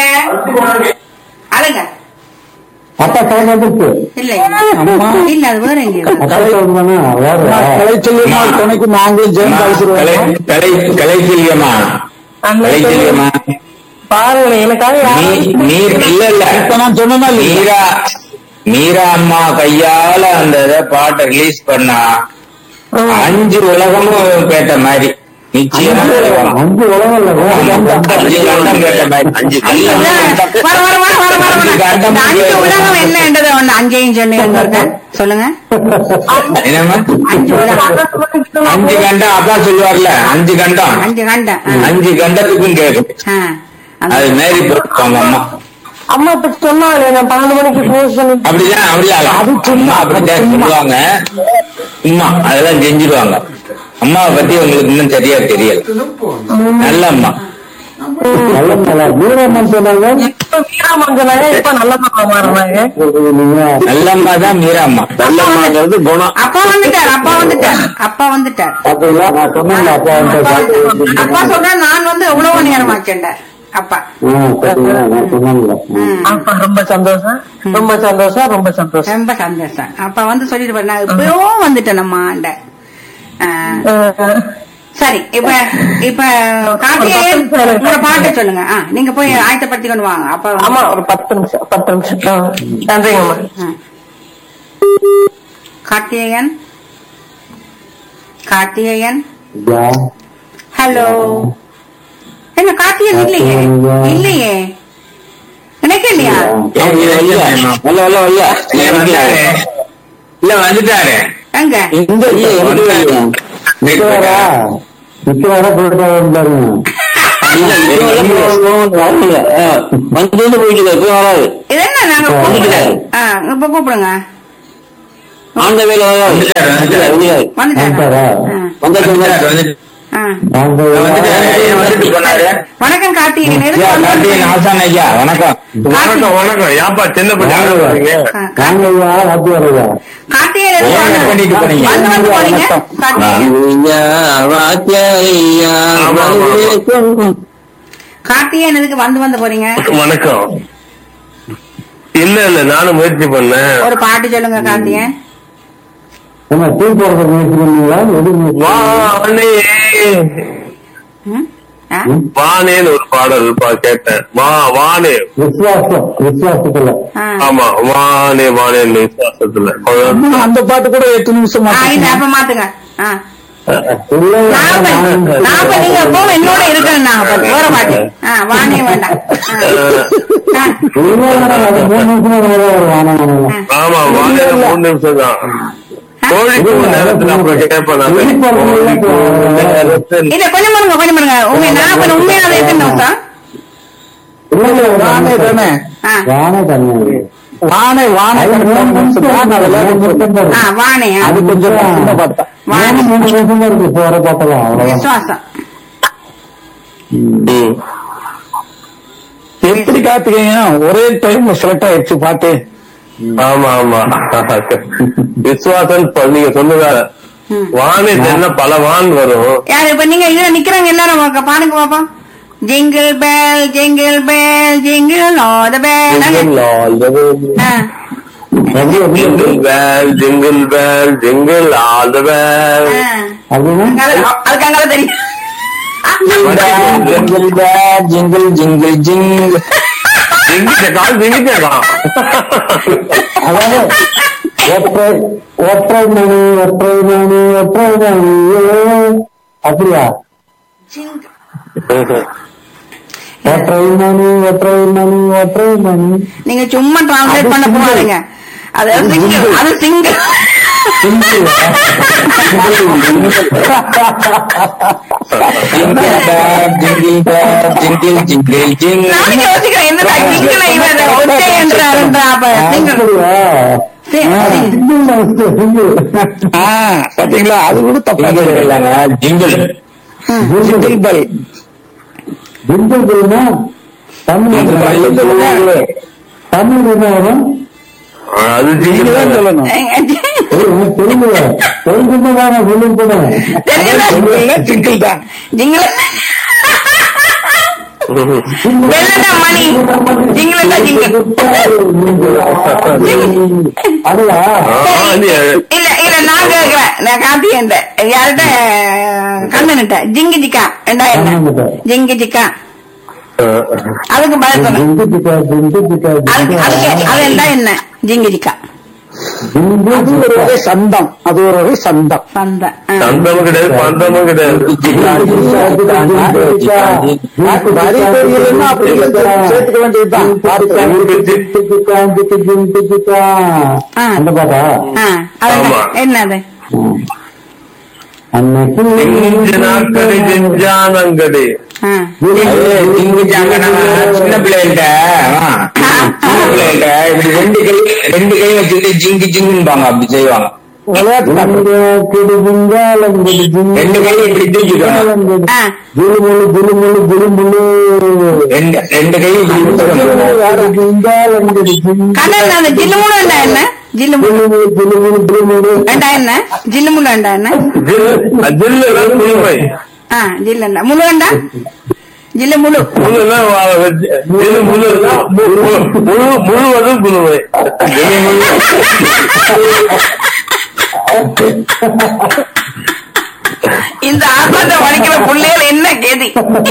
அழுங்க அப்பா டைம் வந்துருச்சு இல்ல இல்ல அது வேற எங்க கலை சொல்லுவானா வேற கலை சொல்லுமா துணைக்கு நாங்களும் சேர்ந்து கலை அழைச்சிருவோம் கலை கலை செல்வியம்மா கலை செல்வியம்மா பாருங்க எனக்காக நீ யாரும் நீர் இல்ல இல்ல இப்ப நான் சொன்னேன்னா இல்லையா? மீரா மீரா அம்மா கையால அந்த இதை பாட்டை ரிலீஸ் பண்ணா அஞ்சு உலகமும் கேட்ட மாதிரி நிச்சயமா உலகம். அஞ்சு உலகம் இல்ல அஞ்சு கண்டம் கேட்ட மாதிரி அஞ்சு கண்டம். வர வர வர வர வர அஞ்சு வர கண்டம் இந்த அஞ்சு உலகம் என்னன்றது ஒண்ணு அஞ்சையும் சொல்லுங்க சொல்லுங்க என்னம்மா அஞ்சு உலகம் அஞ்சு கண்டம் அப்பா சொல்லுவார்ல அஞ்சு கண்டம் அஞ்சு கண்டம் ஆ. அஞ்சு கண்டத்துக்கும் கேட்கும் ஆ. அந்த- அது மாரி போட்டுருவாங்க அம்மா அம்மா இப்ப சொன்னாங்க நான் பன்னெண்டு மணிக்கு போஸ்ட் பண்ணி அப்படிதான் அப்படிதான் அம்மா அப்படிதான் சொல்லுவாங்க சும்மா அதெல்லாம் செஞ்சிருவாங்க அம்மாவை பத்தி உங்களுக்கு இன்னும் சரியா தெரியல நல்ல அம்மா நல்ல நல்லா வீரம்மன் சொன்னாங்க இப்ப வீராமன் சொன்னாங்க இப்ப நல்ல மாறினாங்க நீங்க நல்ல அம்மா தான் மீரா அம்மா நல்ல அம்மாங்கிறது குணம் அப்பா வந்துட்டார் அப்பா வந்துட்டார் அப்பா வந்துட்டார் பாத்தீங்களா நான் சொன்னேன் அப்பா வந்து அப்பா சொல்ற நான் வந்து எவ்வளவு நேரம் ஆச்சுண்டேன் அப்பா ஆ, சரிங்களா? நான் சொன்னாங்களே. ம். அப்பா ரொம்ப சந்தோஷம் ரொம்ப சந்தோஷம் ரொம்ப சந்தோஷம் ரொம்ப சந்தோஷம் அப்ப வந்து சொல்லிட்டு போறேன் நான் எப்பயோ வந்துட்டேன் நம்ம ஆண்ட ஆ, அஹ், சரி இப்ப இப்ப கார்த்திகேயன் உங்களோட பாட்டை சொல்லுங்க ஆ, நீங்க போய் ஆயத்தப்படுத்தி கொண்டு வாங்க அப்ப வந்து- ஆமா ஒரு பத்து நிமிஷம் பத்து நிமிஷம் ஆ, நன்றிங்கம்மா ஆ. கார்த்திகேயன் கார்த்திகேயன் ஐயா, ஹலோ என்ன கார்த்திகேயன் இல்லையே இல்லையே எனக்கு இல்லையா ஏன் இது இல்ல, இல்ல இல்ல இல்ல இல்ல, வந்துட்டாரு. இல்ல வந்துட்டாரு எங்க இந்த இல்ல எனக்கு இல்ல. நிக்கிறா? நிக்கிறா, போயிட்டாரான்னு பாருங்க. இல்ல, இப்ப வரல, வரல. ஆ, வந்து வந்து போயிட்டு இருக்கு, இப்ப வராது இது என்ன நாங்க வந்துட்டாரு. ஆ, இப்ப கூப்பிடுங்க ஆந்த வேலை வராது. வந்துட்டாரு, வந்துட்டாரு. வந்துட்டாரு. வந்துட்டாரா வந்துட்டாரா? ஆ, வந்தாச்சு, வந்துட்டாரு, வந்தாச்சு. வந்துட்டாரு. ஆ. வாங்க வந்துட்டாரு. ஐயா. ஏன் வந்துட்டு போனாரு வணக்கம் கார்த்திகேயன் எதுக்கு ஐயா, வந்து- கார்த்திகேயன் ஆசான் ஐயா வணக்கம் வணக்கம் வணக்கம் ஏன்பா சின்ன பையன் ஆளு வரீங்க ஆ, வாங்க கார்த்தி- ஐயா, வாத்தியார் ஐயா. கார்த்திகேயன் எதுக்கு ஏன் வந்து- பண்ணிட்டு போனீங்க? வந்து வந்து போனீங்க கார்த்திகேயன் ஐயா, வாத்தியாரையா, ஆமா, ஆமா, ஆமா. வணக்கம். கார்த்திகேயன் எதுக்கு வந்து வந்து போறீங்க வணக்கம் இல்ல இல்ல நானும் முயற்சி பண்ணேன் ஒரு பாட்டு சொல்லுங்க கார்த்திகேயன் ஏம்மா, டீ போடுறதுக்கு முயற்சி பண்ணீங்களா? எது முயற்சி? வானே ம்? ஆ? வானேன்னு ஒரு பாடல் பா கேட்டேன் வா வானே விசுவாசம் விசுவாசத்துல ஆ. ஆமா வானே வானே விசுவாசத்துல அந்த பாட்டு கூட எட்டு நிமிஷம் ஆ, இல்ல அப்ப மாத்துங்க ஆ. இல்ல நான் அப்ப- நான் அப்ப நீங்க எப்பவும் என்னோட இருக்கணும் நான் அப்ப வேற பாட்டு ஆ, வானே வேண்டாம் ஆ. ஆ. இல்ல, அது மூணு நிமிஷம் வேற ஒரு வானம் வானம். ஆமா வானே மூணு நிமிஷம் தான் கோழிக்கு ஒரு நேரத்துல அப்புறம் கேட்பேன் நானு. இல்ல கொஞ்சம் பாருங்க கொஞ்சம் பாருங்க உங்க நான் அப்ப உண்மையான எத்தனை நிமிஷம் இல்ல, இல்ல, வானே தானே ஆ. வான தண்ணி. வானே வானே அது மூணு நிமிஷம் தான், அது மூணு நிமிஷம் தான் ஆ, இருக்கு. வானே ஆ. அது கொஞ்சம் சின்ன பாட்டு தான். வானே மூணு நிமிஷம் தான் இருக்கு, போற பாட்டெல்லாம், அவ்வளவுதான். விசுவாசம் ம். எப்படி காத்துக்கீங்க ஒரே டைம் செலக்ட் ஆயிடுச்சு பாட்டு ஆமா ஆமா விசுவாசன் ப- நீங்க சொன்னதா ம். வானே என்ன பல வான் வரும் யாரு இப்ப நீங்க இதுல நிக்கிறாங்க எல்லாரும் வாங்க, பாருங்க பாப்போம் jingle bell jingle bell jingle all the bell Jingle all the way. எப்படி, எப்படி, எப்படி? Jingle bell, jingle bell, jingle all the bell. அப்படின்னா? அதுக்கு அங்கால தெரியும் jingle bell jingle jingle jingle ஜிங்கிட்ட கால் ஜிங்கிட்டேதான். அதாவது ஒற்றை ஒற்றை மணி ஒற்றை மணி ஒற்றை மணி அப்படியா ஒற்றை மணி ஒற்றை மணி ஒற்றை மணி நீங்க சும்மா டிரான்ஸ்லேட் பண்ண போகாதீங்க அது சிங்கிள் அது single jingle bell jingle jingle jingle நானும் யோசிக்கிறேன் என்னடா சிங்கிள் இவன் ஒற்றை என்றாருன்றா அப்ப சிங்கிள் அப்படியா ஆ, பாத்தீங்களா அது கூட தப்பா இல்லைங்க ஜிங்கிள் ஜிங்கிள் பல் பிந்து தெரியுமா தமிழ் தமிழ் என்ன வரும் அது நீங்க தான் ஜிங்கிள் சொல்லணும் ஏய், எனக்கு தெரியல தெரிஞ்சுதான் சொல்லிருக்கேன் ஜிங்கிள்னா ஜிங்கிள் தான் ஜிங்கிள் வெள்ளடா மணி ஜிங்கிள் தான் ஜிங்கிள் அதுவா இல்ல இல்ல நான் கேக்குறேன் நான் காந்தி என்ற யார்கிட்ட கண்ணன்ட்ட ஜிங்கி ஜிக்கா என்ன என்ன கண்ணன்கிட்ட. ஜிங்கி ஜிக்கா அதுக்கு பதில் சொல்லு ஜிங்கு ஜிக்கா, ஜிங்கு ஜிக்கா, அதுக்கு ஜிங்கா. அதுக்கு அது என்ன என்ன ஜிங்கி ஜிக்கா ஜிங்கு அது ஒரு ஜிக்கா. வகை சந்தம் அது ஒரு வகை சந்தம் சந்த சந்தமும் கிடையாது பந்தமும் கிடையாது வரி தெரியலன்னா அப்படி சேர்த்துக்க வேண்டியதுதான் அந்த பாட்டா ஆமா. என்னது அன்னைக்கு ஜிஞ்சினாக்கடி ஜிஞ்சானங்கடி ஆ. சின்ன பிள்ளைகிட்ட சின்ன பிள்ளைகிட்ட இப்படி ரெண்டு கை ரெண்டு கை வச்சுக்கிட்டு ஜிங்கு ஜிங்குன்னு அப்படி செய்வாங்க ரெண்டு கை இப்படி தூக்கிக்கணும் ஆ. ஜிலுமுழு ஜிலுமுழு ஜிலுமுழு ரெண்டு ரெண்டு கை இப்படி தூக்கணும். கண்ணன் அந்த ஜில்லுமுழு என்ன என்ன ஜில்லுமுழு ஜிலுமுழு ஜிலுமுழு ஜிலுமுழு வேண்டா என்ன ஜில்லுமுழு வேண்டா என்ன ஜில்லு குழுமை ஆ ஜில்லண்டா முழு வேண்டா ஜில்லு முழு முழுனா வா- வெஜ்- இது முழுனா மு- மு- முழு முழுவதும் குழுவை இது முழு இந்த ஆர்ப்பாட்டம் வலிக்கிற பிள்ளைகள் என்ன கேதி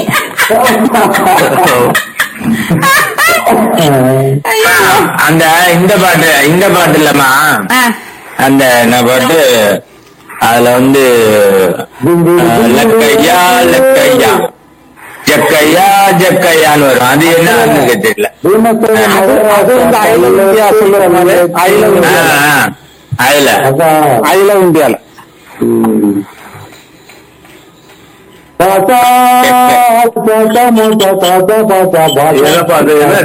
ஐயோ. அந்த இந்த பாட்டு இந்த பாட்டு இல்லம்மா ஆ, அந்த என்ன பாட்டு அதுல வந்து அஹ், லக்கையா லக்கையா ஜக்கையா ஜக்கையான்னு வரும் அது என்ன தெரியல அது இந்த அகில இந்தியா சொல்லுற மாதிரி அகில ஆ, இந்தியா ஆ. அதுல அதான் அகில இந்தியால பாசா பாசா மோசா பாசா பாசா என்னப்பா அது என்ன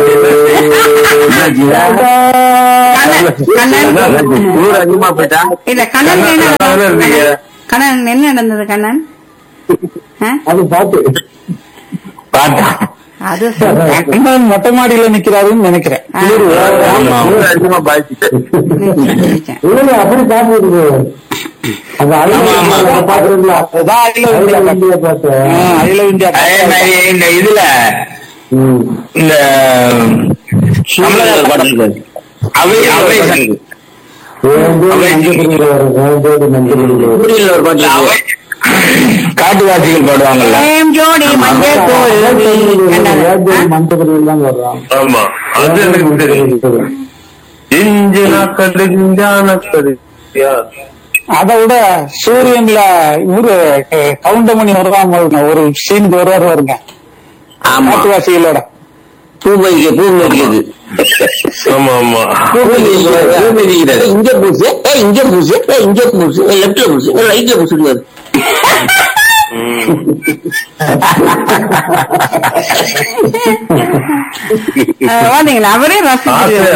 கண்ணன் கண்ணன் ஊர் அதிகமா போயிட்டா இல்ல கண்ணன் என்ன கண்ணன் இருந்தீங்க. கண்ணன் என்ன நடந்தது கண்ணன் ஆ? அது பாட்டு பாட்டா அது கண்ணன் மொட்டை மாடியில நிக்கிறாருன்னு நினைக்கிறேன் ஆ. ஆமா. ஊர் அதிகமா பாதிச்சுட்டு நிச்சயம். இல்ல அப்படி பாட்டு இருக்குது அது அகில ஆமா, ஆமா. இந்தியா பாட்டு இருக்குல்ல, அதுதான் அகில இந்தியா இந்தியா பாட்டு ஆ, அகில இந்தியா அதே மாதிரி இந்த இதுல ம். இந்த கமலஹாசன் படம் அவை அவை சங்கு வேண்டு நஞ்சபுரியில வரும் வேண்டோடு நஞ்சபுரியில வரும் புரியல ஒரு பாட்டு இருக்கு. காட்டுவாசிகள் பாடுவாங்கல்ல ஏம் ஜோடி மஞ்சள் தோல் கண்ணன். ஆ? மஞ்சபுரியில் தான் வர்றான் ஆமா அது எனக்கு தெரியும் இஞ்சி நாக்கடு நக்கடு அதை விட சூரியன்ல இவரு அஹ், கவுண்டமணி வருவாங்க பாருங்க, ஒரு சீனுக்கு வருவாரு வருங்க ஆமா காட்டுவாசிகளோட பூ வைக்க பூ வைக்கிறது ஆமா ஆமா பூ வைக்கிறது பூ வைக்கிறது இங்க பூசு ஏ இங்க பூசு ஏ இங்க பூசு லெப்ட்ல பூசு ரைட்ல பூசுடுவாரு ஆ, பாத்தீங்களா அவரே ரசிச்சு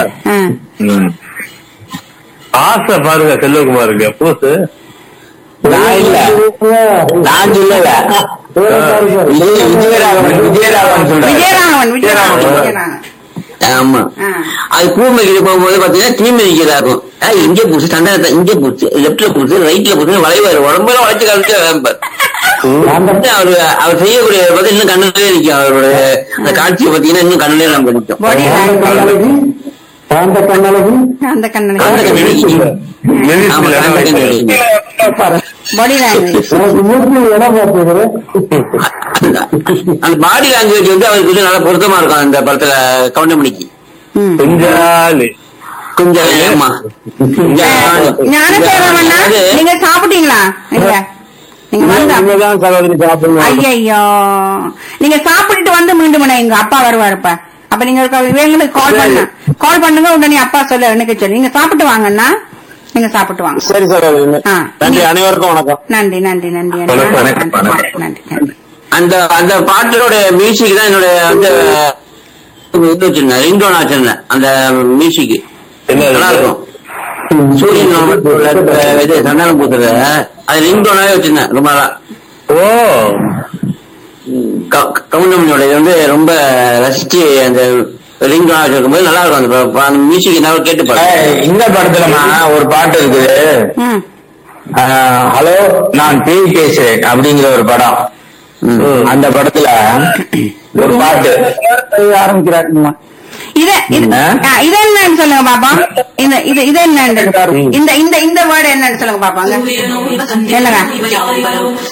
ஆசை பாருங்க செல்வகுமாருக்கு பூசு நான் இல்ல நான் சொல்லல இது விஜயராகவன் விஜயராகவன் சொல்றேன் விஜயராகவன் விஜயராகவன் விஜயராகவன் ஆமா ஆ. அது பூ மேய்க்கிற போகும்போது பாத்தீங்கன்னா தீ மேய்க்கிறதா இருக்கும் ஆ, இங்க பூசு தண்டத்தை இங்க பூசு லெப்ட்ல பூசு ரைட்ல பூசு வளைவாரு உடம்புல வளைச்சு காமிச்சு அவரு அவர் செய்யக்கூடிய பார்த்து இன்னும் கண்ணுலயே நிக்கும் அவரோட அந்த காட்சியை பாத்தீங்கன்னா இன்னும் கண்ணுலயே நமக்கு நிக்கும் பாடி கண்ணழகி காந்த கண்ணழகி அந்த கண்ணன் அந்த கண்ணு ஆமா காந்த கண்ணு பாடி லாங்குவேஜ் எனக்கு மூர்த்தி இடம் பார்த்துக்கிறேன் அந்த பாடி லாங்குவேஜ் வந்து அவருக்கு வந்து நல்லா பொருத்தமா இருக்கும் அந்த படத்துல கவுண்டமணிக்கு ம் குஞ்சாலி கொஞ்சம் ஆமா ஞானசேகரமண்ணா அது- நீங்க சாப்பிட்டீங்களா இல்ல நீங்க வந்தா இனிமேதான் சகோதரி சாப்பிடணும் ஐயோ நீங்க சாப்பிட்டுட்டு வந்து மீண்டும் உடனே எங்க அப்பா வருவாருப்ப அப்ப நீங்க இருக்க- இவங்களுக்கு கால் பண்ண கால் பண்ணுங்க உடனே அப்பா சொல்ல எனக்கு சொல்லி நீங்க சாப்பிட்டு வாங்கண்ணா நீங்க சாப்பிட்டு வாங்க சரி சகோதரி ஆ. நன்றி அனைவருக்கும் வணக்கம் நன்றி நன்றி நன்றி அண்ணா. வணக்கம், வணக்கம், நன்றி வணக்கம். நன்றி நன்றி அந்த அந்த பாட்டோட மியூசிக் தான் என்னோட வந்து இது வச்சிருந்தேன் ரிங்டோன் வச்சிருந்தேன் அந்த மியூசிக் என்ன நல்லா இருக்கும் சூரியன் இது சந்தானம் பூத்துறது அது ரிங்டோனாவே வச்சிருந்தேன் ரொம்ப நாளா ஓ க- கவுண்டமணியோட இது வந்து ரொம்ப ரசிச்சு அந்த ரிங்டோனா வச்சிருக்கும் போது நல்லா இருக்கும் அந்த ப- அந்த மியூசிக் என்ன கேட்டு பாருங்க ஏய், இந்த படத்துலமா ஒரு பாட்டு இருக்குது ம் ஆஹ், ஹலோ நான் பேய் பேசுறேன் அப்படிங்கிற ஒரு படம் அந்த படத்துல ஒரு பாட்டு ஆரம்பிக்கிறாருமா இத இது ஆ? ஆ, இது என்னன்னு சொல்லுங்க பாப்பா இந்த இது இது என்னன்னு இந்த இந்த இந்த வேர்டு என்னன்னு சொல்லுங்க பாப்பாங்க என்னங்க